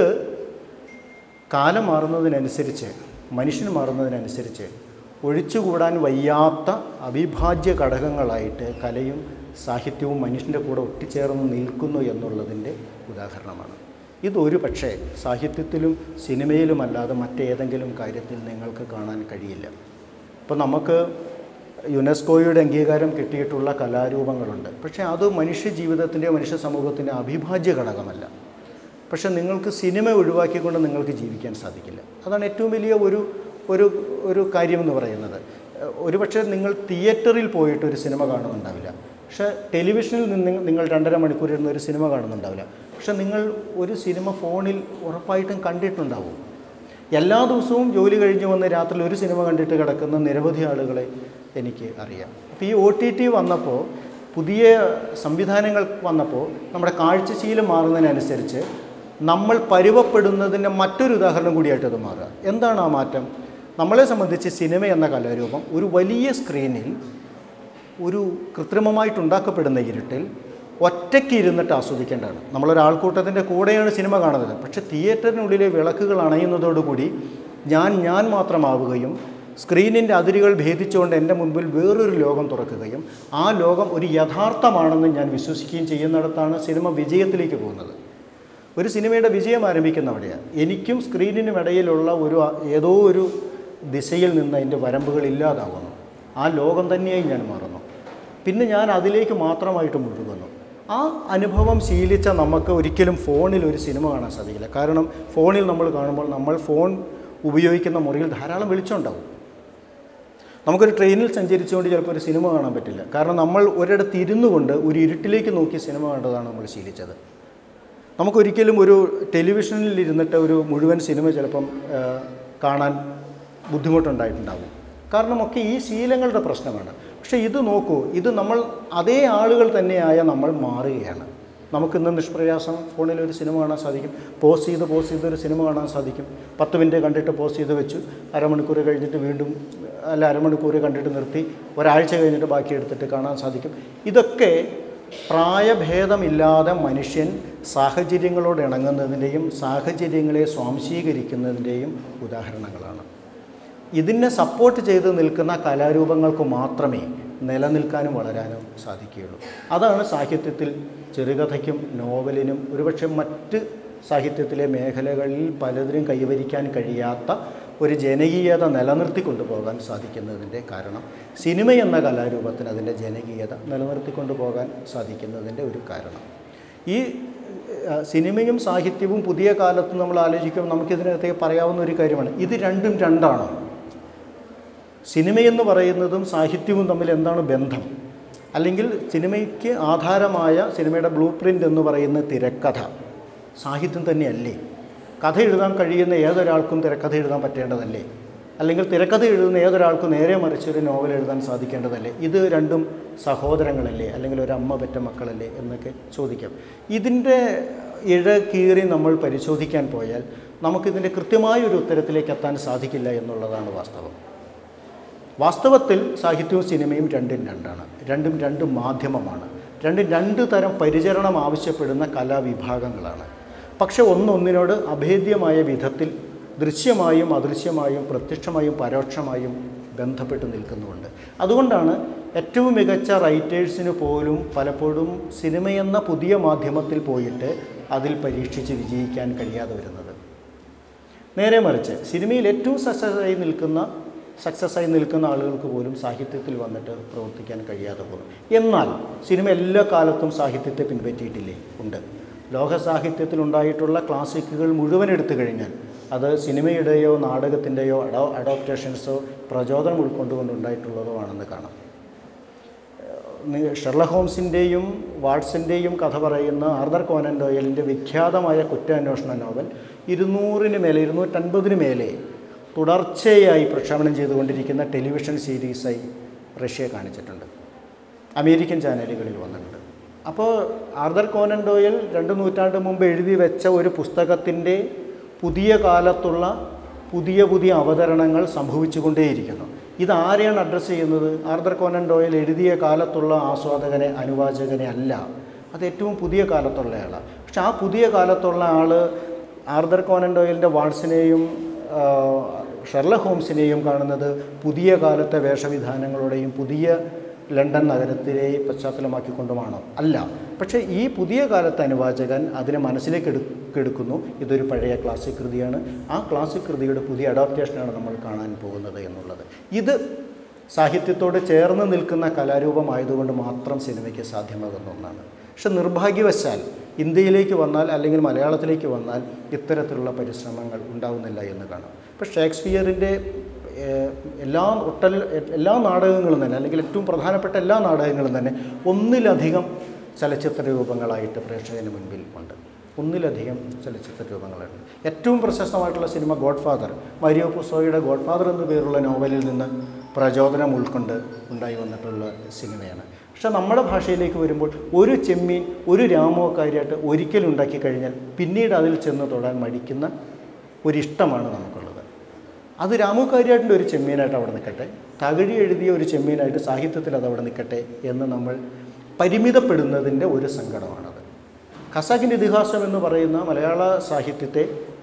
കാലം മാറുന്നതിനനുസരിച്ച് മനുഷ്യൻ മാറുന്നതിനനുസരിച്ച് ഒഴിച്ചുകൂടാൻ വയ്യാത്ത അവിഭാജ്യ ഘടകങ്ങളായിട്ട് കലയും സാഹിത്യവും മനുഷ്യൻ്റെ കൂടെ ഒട്ടിച്ചേർന്ന് നിൽക്കുന്നു എന്നുള്ളതിൻ്റെ ഉദാഹരണമാണ് ഇതൊരു പക്ഷേ സാഹിത്യത്തിലും സിനിമയിലുമല്ലാതെ മറ്റേതെങ്കിലും കാര്യത്തിൽ നിങ്ങൾക്ക് കാണാൻ കഴിയില്ല ഇപ്പോൾ നമുക്ക് യുനെസ്കോയുടെ അംഗീകാരം കിട്ടിയിട്ടുള്ള കലാരൂപങ്ങളുണ്ട് പക്ഷേ അത് മനുഷ്യ ജീവിതത്തിൻ്റെ മനുഷ്യ സമൂഹത്തിൻ്റെ അവിഭാജ്യ ഘടകമല്ല പക്ഷെ നിങ്ങൾക്ക് സിനിമ ഒഴിവാക്കിക്കൊണ്ട് നിങ്ങൾക്ക് ജീവിക്കാൻ സാധിക്കില്ല അതാണ് ഏറ്റവും വലിയ ഒരു ഒരു ഒരു കാര്യമെന്ന് പറയുന്നത് ഏഹ് ഒരുപക്ഷെ നിങ്ങൾ തിയേറ്ററിൽ പോയിട്ട് ഒരു സിനിമ കാണുന്നുണ്ടാവില്ല പക്ഷേ ടെലിവിഷനിൽ നിന്ന് നിങ്ങൾ രണ്ടര മണിക്കൂർ ഇരുന്ന് ഒരു സിനിമ കാണുന്നുണ്ടാവില്ല പക്ഷെ നിങ്ങൾ ഒരു സിനിമ ഫോണിൽ ഉറപ്പായിട്ടും കണ്ടിട്ടുണ്ടാവും എല്ലാ ദിവസവും ജോലി കഴിഞ്ഞ് വന്ന് രാത്രി ഒരു സിനിമ കണ്ടിട്ട് കിടക്കുന്ന നിരവധി ആളുകളെ എനിക്ക് അറിയാം അപ്പോൾ ഈ ഒ ടി ടി വന്നപ്പോൾ പുതിയ സംവിധാനങ്ങൾ വന്നപ്പോൾ നമ്മുടെ കാഴ്ചശീലം മാറുന്നതിനനുസരിച്ച് നമ്മൾ പരുവപ്പെടുന്നതിൻ്റെ മറ്റൊരു ഉദാഹരണം കൂടിയായിട്ട് അത് മാറുക എന്താണ് ആ മാറ്റം നമ്മളെ സംബന്ധിച്ച് സിനിമ എന്ന കലാരൂപം ഒരു വലിയ സ്ക്രീനിൽ ഒരു കൃത്രിമമായിട്ടുണ്ടാക്കപ്പെടുന്ന ഇരുട്ടിൽ ഒറ്റയ്ക്ക് ഇരുന്നിട്ട് ആസ്വദിക്കേണ്ടതാണ് നമ്മളൊരാൾക്കൂട്ടത്തിൻ്റെ കൂടെയാണ് സിനിമ കാണുന്നത് പക്ഷേ തിയേറ്ററിനുള്ളിലെ വിളക്കുകൾ അണയുന്നതോടുകൂടി ഞാൻ ഞാൻ മാത്രമാവുകയും സ്ക്രീനിൻ്റെ അതിരുകൾ ഭേദിച്ചുകൊണ്ട് എൻ്റെ മുൻപിൽ വേറൊരു ലോകം തുറക്കുകയും ആ ലോകം ഒരു യഥാർത്ഥമാണെന്ന് ഞാൻ വിശ്വസിക്കുകയും ചെയ്യുന്നിടത്താണ് സിനിമ വിജയത്തിലേക്ക് പോകുന്നത് ഒരു സിനിമയുടെ വിജയം ആരംഭിക്കുന്ന അവിടെയാണ് എനിക്കും സ്ക്രീനിനും ഇടയിലുള്ള ഒരു ഏതോ ഒരു ദിശയിൽ നിന്ന് അതിൻ്റെ വരമ്പുകൾ ഇല്ലാതാകുന്നു ആ ലോകം തന്നെയായി ഞാൻ മാറുന്നു പിന്നെ ഞാൻ അതിലേക്ക് മാത്രമായിട്ട് മുഴുകുന്നു ആ അനുഭവം ശീലിച്ച നമുക്ക് ഒരിക്കലും ഫോണിൽ ഒരു സിനിമ കാണാൻ സാധിക്കില്ല കാരണം ഫോണിൽ നമ്മൾ കാണുമ്പോൾ നമ്മൾ ഫോൺ ഉപയോഗിക്കുന്ന മുറിയിൽ ധാരാളം വെളിച്ചമുണ്ടാവും നമുക്കൊരു ട്രെയിനിൽ സഞ്ചരിച്ചുകൊണ്ട് ചിലപ്പോൾ ഒരു സിനിമ കാണാൻ പറ്റില്ല കാരണം നമ്മൾ ഒരിടത്ത് ഇരുന്നു കൊണ്ട് ഒരു ഇരുട്ടിലേക്ക് നോക്കി സിനിമ കണ്ടതാണ് നമ്മൾ ശീലിച്ചത് നമുക്കൊരിക്കലും ഒരു ടെലിവിഷനിൽ ഇരുന്നിട്ട് ഒരു മുഴുവൻ സിനിമ ചിലപ്പം ആ, കാണാൻ ബുദ്ധിമുട്ടുണ്ടായിട്ടുണ്ടാവും കാരണം ഒക്കെ ഈ ശീലങ്ങളുടെ പ്രശ്നമാണ് പക്ഷേ ഇത് നോക്കൂ ഇത് നമ്മൾ അതേ ആളുകൾ തന്നെയായ നമ്മൾ മാറുകയാണ് നമുക്കിന്ന് നിഷ്പ്രയാസം ഫോണിൽ ഒരു സിനിമ കാണാൻ സാധിക്കും പോസ്റ്റ് ചെയ്ത് പോസ്റ്റ് ചെയ്ത് ഒരു സിനിമ കാണാൻ സാധിക്കും പത്ത് മിനിറ്റ് കണ്ടിട്ട് പോസ്റ്റ് ചെയ്ത് വെച്ചു അരമണിക്കൂർ കഴിഞ്ഞിട്ട് വീണ്ടും അല്ല അരമണിക്കൂർ കണ്ടിട്ട് നിർത്തി ഒരാഴ്ച കഴിഞ്ഞിട്ട് ബാക്കി എടുത്തിട്ട് കാണാൻ സാധിക്കും ഇതൊക്കെ പ്രായഭേദമില്ലാതെ മനുഷ്യൻ സാഹചര്യങ്ങളോട് ഇണങ്ങുന്നതിൻ്റെയും സാഹചര്യങ്ങളെ സ്വാംശീകരിക്കുന്നതിൻ്റെയും ഉദാഹരണങ്ങളാണ് ഇതിനെ സപ്പോർട്ട് ചെയ്ത് നിൽക്കുന്ന കലാരൂപങ്ങൾക്ക് മാത്രമേ നിലനിൽക്കാനും വളരാനും സാധിക്കുകയുള്ളൂ അതാണ് സാഹിത്യത്തിൽ ചെറുകഥയ്ക്കും നോവലിനും ഒരുപക്ഷെ മറ്റ് സാഹിത്യത്തിലെ മേഖലകളിൽ പലതിനും കൈവരിക്കാൻ കഴിയാത്ത ഒരു ജനകീയത നിലനിർത്തി കൊണ്ടുപോകാൻ സാധിക്കുന്നതിൻ്റെ കാരണം സിനിമ എന്ന കലാരൂപത്തിന് അതിൻ്റെ ജനകീയത നിലനിർത്തിക്കൊണ്ടു പോകാൻ സാധിക്കുന്നതിൻ്റെ ഒരു കാരണം ഈ ആ, സിനിമയും സാഹിത്യവും പുതിയ കാലത്ത് നമ്മൾ ആലോചിക്കുമ്പോൾ നമുക്കിതിനകത്തേക്ക് പറയാവുന്ന ഒരു കാര്യമാണ് ഇത് രണ്ടും രണ്ടാണോ സിനിമയെന്ന് പറയുന്നതും സാഹിത്യവും തമ്മിൽ എന്താണ് ബന്ധം അല്ലെങ്കിൽ സിനിമയ്ക്ക് ആധാരമായ സിനിമയുടെ ബ്ലൂ പ്രിൻ്റ് എന്ന് പറയുന്ന തിരക്കഥ സാഹിത്യം തന്നെയല്ലേ കഥ എഴുതാൻ കഴിയുന്ന ഏതൊരാൾക്കും തിരക്കഥ എഴുതാൻ പറ്റേണ്ടതല്ലേ അല്ലെങ്കിൽ തിരക്കഥ എഴുതുന്ന ഏതൊരാൾക്കും നേരെ മറിച്ച് ഒരു നോവൽ എഴുതാൻ സാധിക്കേണ്ടതല്ലേ ഇത് രണ്ടും സഹോദരങ്ങളല്ലേ അല്ലെങ്കിൽ ഒരു അമ്മ പെറ്റ മക്കളല്ലേ എന്നൊക്കെ ചോദിക്കാം ഇതിൻ്റെ ഇഴ കീറി നമ്മൾ പരിശോധിക്കാൻ പോയാൽ നമുക്കിതിൻ്റെ കൃത്യമായ ഒരു ഉത്തരത്തിലേക്ക് എത്താൻ സാധിക്കില്ല എന്നുള്ളതാണ് വാസ്തവം വാസ്തവത്തിൽ സാഹിത്യവും സിനിമയും രണ്ടും രണ്ടാണ് രണ്ടും രണ്ട് മാധ്യമമാണ് രണ്ടും രണ്ട് തരം പരിചരണം ആവശ്യപ്പെടുന്ന കലാവിഭാഗങ്ങളാണ് പക്ഷെ ഒന്നൊന്നിനോട് അഭേദ്യമായ വിധത്തിൽ ദൃശ്യമായും അദൃശ്യമായും പ്രത്യക്ഷമായും പരോക്ഷമായും ബന്ധപ്പെട്ട് നിൽക്കുന്നുമുണ്ട് അതുകൊണ്ടാണ് ഏറ്റവും മികച്ച റൈറ്റേഴ്സിന് പോലും പലപ്പോഴും സിനിമയെന്ന പുതിയ മാധ്യമത്തിൽ പോയിട്ട് അതിൽ പരീക്ഷിച്ച് വിജയിക്കാൻ കഴിയാതെ വരുന്നത് നേരെ മറിച്ച് സിനിമയിൽ ഏറ്റവും സക്സസ് ആയി നിൽക്കുന്ന സക്സസ് ആയി നിൽക്കുന്ന ആളുകൾക്ക് പോലും സാഹിത്യത്തിൽ വന്നിട്ട് പ്രവർത്തിക്കാൻ കഴിയാതെ പോകും എന്നാൽ സിനിമ എല്ലാ കാലത്തും സാഹിത്യത്തെ പിൻപറ്റിയിട്ടില്ലേ ഉണ്ട് ലോക സാഹിത്യത്തിൽ ഉണ്ടായിട്ടുള്ള ക്ലാസിക്കുകൾ മുഴുവൻ എടുത്തു കഴിഞ്ഞാൽ അത് സിനിമയുടെയോ നാടകത്തിൻ്റെയോ അഡോ അഡോപ്റ്റേഷൻസോ പ്രചോദനം ഉൾക്കൊണ്ടുകൊണ്ടുണ്ടായിട്ടുള്ളതോ ആണെന്ന് കാണാം നി- ഷെർലക് ഹോംസിൻ്റെയും വാട്സിൻ്റെയും കഥ പറയുന്ന ആർദർ കോനൻ ഡോയലിൻ്റെ വിഖ്യാതമായ കുറ്റാന്വേഷണ നോവൽ ഇരുന്നൂറിന് മേലെ ഇരുന്നൂറ്റൻപതിന് മേലെ തുടർച്ചയായി പ്രക്ഷേപണം ചെയ്തുകൊണ്ടിരിക്കുന്ന ടെലിവിഷൻ സീരീസായി റഷ്യ കാണിച്ചിട്ടുണ്ട് അമേരിക്കൻ ചാനലുകളിൽ വന്നിട്ടുണ്ട് അപ്പോൾ ആർദർ കോനൻ ഡോയൽ രണ്ട് നൂറ്റാണ്ട് മുമ്പ് എഴുതി വെച്ച ഒരു പുസ്തകത്തിൻ്റെ പുതിയ കാലത്തുള്ള പുതിയ പുതിയ അവതരണങ്ങൾ സംഭവിച്ചുകൊണ്ടേയിരിക്കുന്നു ഇതാരെയാണ് അഡ്രസ്സ് ചെയ്യുന്നത് ആർദർ കോനൻ ഡോയൽ എഴുതിയ കാലത്തുള്ള ആസ്വാദകനെ അനുവാചകനെ അല്ല അത് ഏറ്റവും പുതിയ കാലത്തുള്ള ആളാണ് പക്ഷെ ആ പുതിയ കാലത്തുള്ള ആൾ ആർദർ കോനൻ ഡോയലിൻ്റെ വാട്സിനെയും ആ, ഷെർലക് ഹോംസിനെയും കാണുന്നത് പുതിയ കാലത്തെ വേഷവിധാനങ്ങളുടെയും പുതിയ ലണ്ടൻ നഗരത്തിലെ പശ്ചാത്തലമാക്കിക്കൊണ്ടുമാണോ അല്ല പക്ഷേ ഈ പുതിയ കാലത്തെ അനുവാചകൻ അതിനെ മനസ്സിലേക്ക് എടു എടുക്കുന്നു ഇതൊരു പഴയ ക്ലാസിക് കൃതിയാണ് ആ ക്ലാസിക് കൃതിയുടെ പുതിയ അഡാപ്റ്റേഷനാണ് നമ്മൾ കാണാൻ പോകുന്നത് എന്നുള്ളത് ഇത് സാഹിത്യത്തോട് ചേർന്ന് നിൽക്കുന്ന കലാരൂപമായതുകൊണ്ട് മാത്രം സിനിമയ്ക്ക് സാധ്യമാകുന്ന ഒന്നാണ് പക്ഷെ നിർഭാഗ്യവശാൽ ഇന്ത്യയിലേക്ക് വന്നാൽ അല്ലെങ്കിൽ മലയാളത്തിലേക്ക് വന്നാൽ ഇത്തരത്തിലുള്ള പരിശ്രമങ്ങൾ ഉണ്ടാവുന്നില്ല എന്ന് കാണാം ഇപ്പോൾ ഷേക്സ്പിയറിൻ്റെ ഏഹ്, എല്ലാ ഒട്ടൽ എല്ലാ നാടകങ്ങളും തന്നെ അല്ലെങ്കിൽ ഏറ്റവും പ്രധാനപ്പെട്ട എല്ലാ നാടകങ്ങളും തന്നെ ഒന്നിലധികം ചലച്ചിത്ര രൂപങ്ങളായിട്ട് പ്രേക്ഷകന് മുൻപിൽ ഉണ്ട് ഒന്നിലധികം ചലച്ചിത്ര രൂപങ്ങളുണ്ട് ഏറ്റവും പ്രശസ്തമായിട്ടുള്ള സിനിമ ഗോഡ് ഫാദർ മരിയോ പുസോയുടെ ഗോഡ് ഫാദർ എന്നു പേരുള്ള നോവലിൽ നിന്ന് പ്രചോദനം ഉൾക്കൊണ്ട് ഉണ്ടായി വന്നിട്ടുള്ള സിനിമയാണ് പക്ഷെ നമ്മുടെ ഭാഷയിലേക്ക് വരുമ്പോൾ ഒരു ചെമ്മീൻ ഒരു രാമോക്കാരിയായിട്ട് ഒരിക്കലും ഉണ്ടാക്കി കഴിഞ്ഞാൽ പിന്നീട് അതിൽ ചെന്ന് തൊടാൻ മടിക്കുന്ന ഒരിഷ്ടമാണ് നമുക്കുള്ളത് അത് രാമുകാരിയായിട്ടിൻ്റെ ഒരു ചെമ്മീനായിട്ട് അവിടെ നിൽക്കട്ടെ തകഴി എഴുതിയ ഒരു ചെമ്മീനായിട്ട് സാഹിത്യത്തിൽ അത് അവിടെ നിൽക്കട്ടെ എന്ന് നമ്മൾ പരിമിതപ്പെടുന്നതിൻ്റെ ഒരു സങ്കടമാണത് ഖസാക്കിൻ്റെ ഇതിഹാസം എന്ന് പറയുന്ന മലയാള സാഹിത്യത്തെ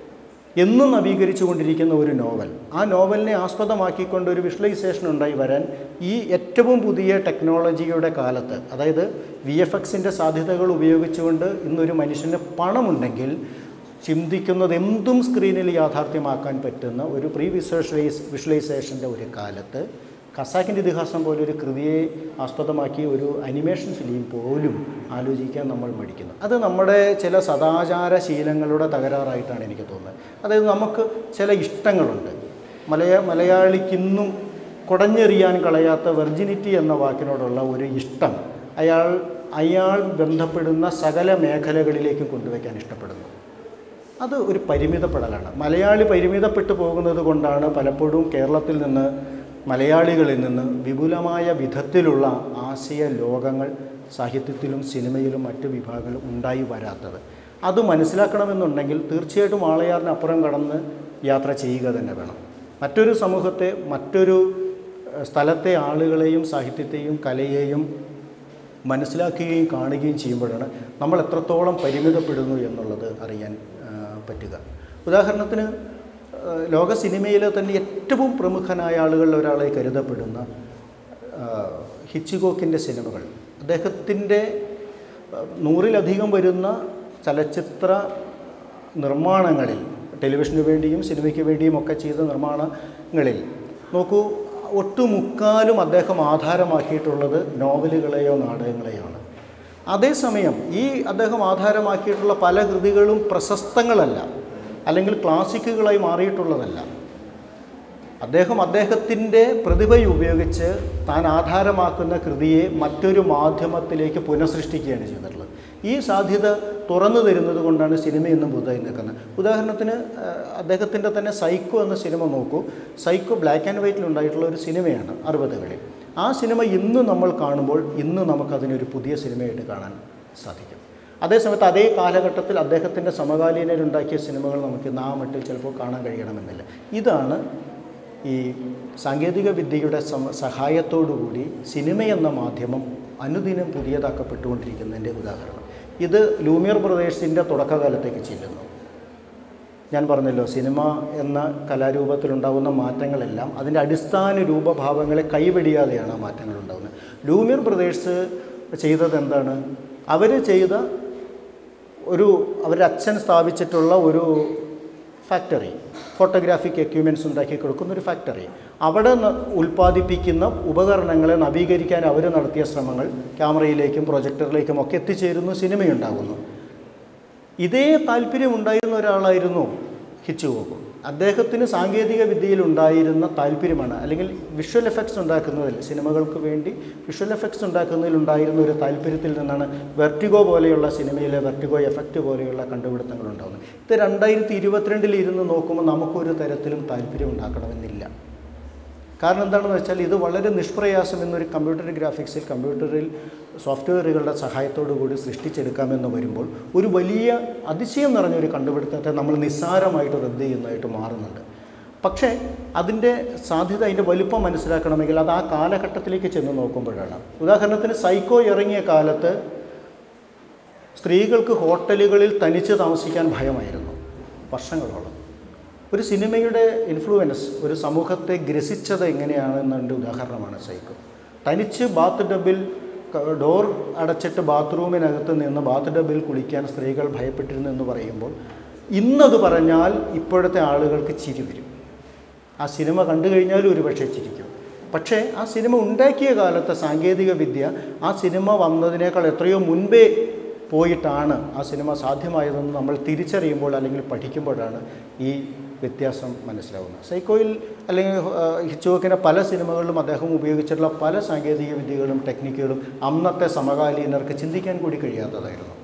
എന്നും നവീകരിച്ചു കൊണ്ടിരിക്കുന്ന ഒരു നോവൽ ആ നോവലിനെ ആസ്പദമാക്കിക്കൊണ്ട് ഒരു വിഷ്വലൈസേഷൻ ഉണ്ടായി വരാൻ ഈ ഏറ്റവും പുതിയ ടെക്നോളജിയുടെ കാലത്ത് അതായത് വി എഫ് എക്സിൻ്റെ സാധ്യതകൾ ഉപയോഗിച്ചുകൊണ്ട് ഇന്നൊരു മനുഷ്യന് പണമുണ്ടെങ്കിൽ ചിന്തിക്കുന്നത് എന്തും സ്ക്രീനിൽ യാഥാർത്ഥ്യമാക്കാൻ പറ്റുന്ന ഒരു പ്രീ വിഷ്വലൈസ് വിഷ്വലൈസേഷൻ്റെ ഒരു കാലത്ത് ഖസാക്കിൻ്റെ ഇതിഹാസം പോലെ ഒരു കൃതിയെ ആസ്പദമാക്കി ഒരു അനിമേഷൻ ഫിലിം പോലും ആലോചിക്കാൻ നമ്മൾ മടിക്കുന്നു അത് നമ്മുടെ ചില സദാചാര ശീലങ്ങളുടെ തകരാറായിട്ടാണ് എനിക്ക് തോന്നുന്നത് അതായത് നമുക്ക് ചില ഇഷ്ടങ്ങളുണ്ട് മലയാ മലയാളിക്കിന്നും കുടഞ്ഞെറിയാൻ കളയാത്ത വെർജിനിറ്റി എന്ന വാക്കിനോടുള്ള ഒരു ഇഷ്ടം അയാൾ അയാൾ ബന്ധപ്പെടുന്ന സകല മേഖലകളിലേക്കും കൊണ്ടുവയ്ക്കാൻ ഇഷ്ടപ്പെടുന്നു അത് ഒരു പരിമിതപ്പെടലാണ് മലയാളി പരിമിതപ്പെട്ടു പോകുന്നത് കൊണ്ടാണ് പലപ്പോഴും കേരളത്തിൽ നിന്ന് മലയാളികളിൽ നിന്ന് വിപുലമായ വിധത്തിലുള്ള ആശയ ലോകങ്ങൾ സാഹിത്യത്തിലും സിനിമയിലും മറ്റ് വിഭാഗങ്ങളിലും ഉണ്ടായി വരാത്തത് അത് മനസ്സിലാക്കണമെന്നുണ്ടെങ്കിൽ തീർച്ചയായിട്ടും ആളയാറിനപ്പുറം കടന്ന് യാത്ര ചെയ്യുക തന്നെ വേണം മറ്റൊരു സമൂഹത്തെ മറ്റൊരു ഏഹ്, സ്ഥലത്തെ ആളുകളെയും സാഹിത്യത്തെയും കലയെയും മനസ്സിലാക്കുകയും കാണുകയും ചെയ്യുമ്പോഴാണ് നമ്മൾ എത്രത്തോളം പരിമിതപ്പെടുന്നു എന്നുള്ളത് അറിയാൻ ആ, പറ്റുക ഉദാഹരണത്തിന് ആ, ലോക സിനിമയിലെ തന്നെ ഏറ്റവും പ്രമുഖനായ ആളുകളിൽ ഒരാളായി കരുതപ്പെടുന്ന ആ, ഹിച്ചികോക്കിൻ്റെ സിനിമകൾ അദ്ദേഹത്തിൻ്റെ ആ, നൂറിലധികം വരുന്ന ചലച്ചിത്ര നിർമ്മാണങ്ങളിൽ ടെലിവിഷന് വേണ്ടിയും സിനിമയ്ക്ക് വേണ്ടിയും ഒക്കെ ചെയ്ത നിർമ്മാണങ്ങളിൽ നോക്കൂ ഒട്ടുമുക്കാലും അദ്ദേഹം ആധാരമാക്കിയിട്ടുള്ളത് നോവലുകളെയോ നാടകങ്ങളെയോ ആണ് അതേസമയം ഈ അദ്ദേഹം ആധാരമാക്കിയിട്ടുള്ള പല കൃതികളും പ്രശസ്തങ്ങളല്ല അല്ലെങ്കിൽ ക്ലാസിക്കുകളായി മാറിയിട്ടുള്ളതല്ല അദ്ദേഹം അദ്ദേഹത്തിൻ്റെ പ്രതിഭ ഉപയോഗിച്ച് താൻ ആധാരമാക്കുന്ന കൃതിയെ മറ്റൊരു മാധ്യമത്തിലേക്ക് പുനഃസൃഷ്ടിക്കുകയാണ് ചെയ്തിട്ടുള്ളത് ഈ സാധ്യത തുറന്നു തരുന്നത് കൊണ്ടാണ് സിനിമ ഇന്നും പുതുതായി നിൽക്കുന്നത് ഉദാഹരണത്തിന് അദ്ദേഹത്തിൻ്റെ തന്നെ സൈക്കോ എന്ന സിനിമ നോക്കൂ സൈക്കോ ബ്ലാക്ക് ആൻഡ് വൈറ്റിൽ ഉണ്ടായിട്ടുള്ള ഒരു സിനിമയാണ് അറുപതുകളിൽ ആ സിനിമ ഇന്ന് നമ്മൾ കാണുമ്പോൾ ഇന്ന് നമുക്കതിനൊരു പുതിയ സിനിമയായിട്ട് കാണാൻ സാധിക്കും അതേസമയത്ത് അതേ കാലഘട്ടത്തിൽ അദ്ദേഹത്തിൻ്റെ സമകാലീനരുണ്ടാക്കിയ സിനിമകൾ നമുക്ക് ഇന്ന് ആ മട്ടിൽ ചിലപ്പോൾ കാണാൻ കഴിയണമെന്നില്ല ഇതാണ് ഈ സാങ്കേതിക വിദ്യയുടെ സമ സഹായത്തോടുകൂടി സിനിമ എന്ന മാധ്യമം അനുദിനം പുതിയതാക്കപ്പെട്ടുകൊണ്ടിരിക്കുന്നതിൻ്റെ ഉദാഹരണം ഇത് ലൂമിയർ ബ്രദേഴ്സിൻ്റെ തുടക്കകാലത്തേക്ക് ചെല്ലുന്നു ഞാൻ പറഞ്ഞല്ലോ സിനിമ എന്ന കലാരൂപത്തിലുണ്ടാകുന്ന മാറ്റങ്ങളെല്ലാം അതിൻ്റെ അടിസ്ഥാന രൂപഭാവങ്ങളെ കൈവെടിയാതെയാണ് ആ മാറ്റങ്ങൾ ഉണ്ടാകുന്നത് ലൂമിയർ ബ്രദേഴ്സ് ചെയ്തത് എന്താണ് അവർ ചെയ്ത ഒരു അവരുടെ അച്ഛൻ സ്ഥാപിച്ചിട്ടുള്ള ഒരു ഫാക്ടറി ഫോട്ടോഗ്രാഫിക് എക്യുപ്മെൻറ്റ്സ് ഉണ്ടാക്കി കൊടുക്കുന്ന ഒരു ഫാക്ടറി അവിടെ ന- ഉൽപ്പാദിപ്പിക്കുന്ന ഉപകരണങ്ങളെ നവീകരിക്കാൻ അവർ നടത്തിയ ശ്രമങ്ങൾ ക്യാമറയിലേക്കും പ്രൊജക്ടറിലേക്കും ഒക്കെ എത്തിച്ചേരുന്നു സിനിമയുണ്ടാകുന്നു ഇതേ താല്പര്യമുണ്ടായിരുന്ന ഒരാളായിരുന്നു ഹിച്ചുവോക്ക് അദ്ദേഹത്തിന് സാങ്കേതിക വിദ്യയിൽ ഉണ്ടായിരുന്ന താല്പര്യമാണ് അല്ലെങ്കിൽ വിഷ്വൽ എഫക്ട്സ് ഉണ്ടാക്കുന്നതിൽ സിനിമകൾക്ക് വേണ്ടി വിഷ്വൽ എഫക്ട്സ് ഉണ്ടാക്കുന്നതിൽ ഉണ്ടായിരുന്ന ഒരു താല്പര്യത്തിൽ നിന്നാണ് വെർട്ടിഗോ പോലെയുള്ള സിനിമയിലെ വെർട്ടിഗോ എഫക്റ്റ് പോലെയുള്ള കണ്ടുപിടുത്തങ്ങൾ ഉണ്ടാകുന്നത് ഇത് രണ്ടായിരത്തി ഇരുപത്തിരണ്ടിൽ ഇരുന്ന് നോക്കുമ്പോൾ നമുക്കൊരു തരത്തിലും താല്പര്യം ഉണ്ടാക്കണമെന്നില്ല കാരണം എന്താണെന്ന് വെച്ചാൽ ഇത് വളരെ നിഷ്പ്രയാസം എന്നൊരു കമ്പ്യൂട്ടർ ഗ്രാഫിക്സിൽ കമ്പ്യൂട്ടറിൽ സോഫ്റ്റ്വെയറുകളുടെ സഹായത്തോടു കൂടി സൃഷ്ടിച്ചെടുക്കാമെന്ന് വരുമ്പോൾ ഒരു വലിയ അതിശയം നിറഞ്ഞൊരു കണ്ടുപിടുത്തത്തെ നമ്മൾ നിസ്സാരമായിട്ട് റദ്ദ് ചെയ്യുന്നതായിട്ട് മാറുന്നുണ്ട് പക്ഷേ അതിൻ്റെ സാധ്യത അതിൻ്റെ വലുപ്പം മനസ്സിലാക്കണമെങ്കിൽ അത് ആ കാലഘട്ടത്തിലേക്ക് ചെന്ന് നോക്കുമ്പോഴാണ് ഉദാഹരണത്തിന് സൈക്കോ ഇറങ്ങിയ കാലത്ത് സ്ത്രീകൾക്ക് ഹോട്ടലുകളിൽ തനിച്ച് താമസിക്കാൻ ഭയമായിരുന്നു വർഷങ്ങളോളം ഒരു സിനിമയുടെ ഇൻഫ്ലുവൻസ് ഒരു സമൂഹത്തെ ഗ്രസിച്ചത് എങ്ങനെയാണെന്നതിൻ്റെ ഉദാഹരണമാണ് സൈക്കോ തനിച്ച് ബാത്ത് ഡബിൽ ക- ഡോർ അടച്ചിട്ട് ബാത്റൂമിനകത്ത് നിന്ന് ബാത്ത് ഡബിൽ കുളിക്കാൻ സ്ത്രീകൾ ഭയപ്പെട്ടിരുന്നു എന്ന് പറയുമ്പോൾ ഇന്നത് പറഞ്ഞാൽ ഇപ്പോഴത്തെ ആളുകൾക്ക് ചിരി വരും ആ സിനിമ കണ്ടു കഴിഞ്ഞാലും ഒരു പക്ഷേ ചിരിക്കും പക്ഷേ ആ സിനിമ ഉണ്ടാക്കിയ കാലത്തെ സാങ്കേതിക വിദ്യ ആ സിനിമ വന്നതിനേക്കാൾ എത്രയോ മുൻപേ പോയിട്ടാണ് ആ സിനിമ സാധ്യമായതെന്ന് നമ്മൾ തിരിച്ചറിയുമ്പോൾ അല്ലെങ്കിൽ പഠിക്കുമ്പോഴാണ് ഈ വ്യത്യാസം മനസ്സിലാവുന്നത് സൈക്കോയിൽ അല്ലെങ്കിൽ ആ, ഹിച്ചോക്കിൻ്റെ പല സിനിമകളിലും അദ്ദേഹം ഉപയോഗിച്ചിട്ടുള്ള പല സാങ്കേതിക വിദ്യകളും ടെക്നിക്കുകളും അന്നത്തെ സമകാലീനർക്ക് ചിന്തിക്കാൻ കൂടി കഴിയാത്തതായിരുന്നു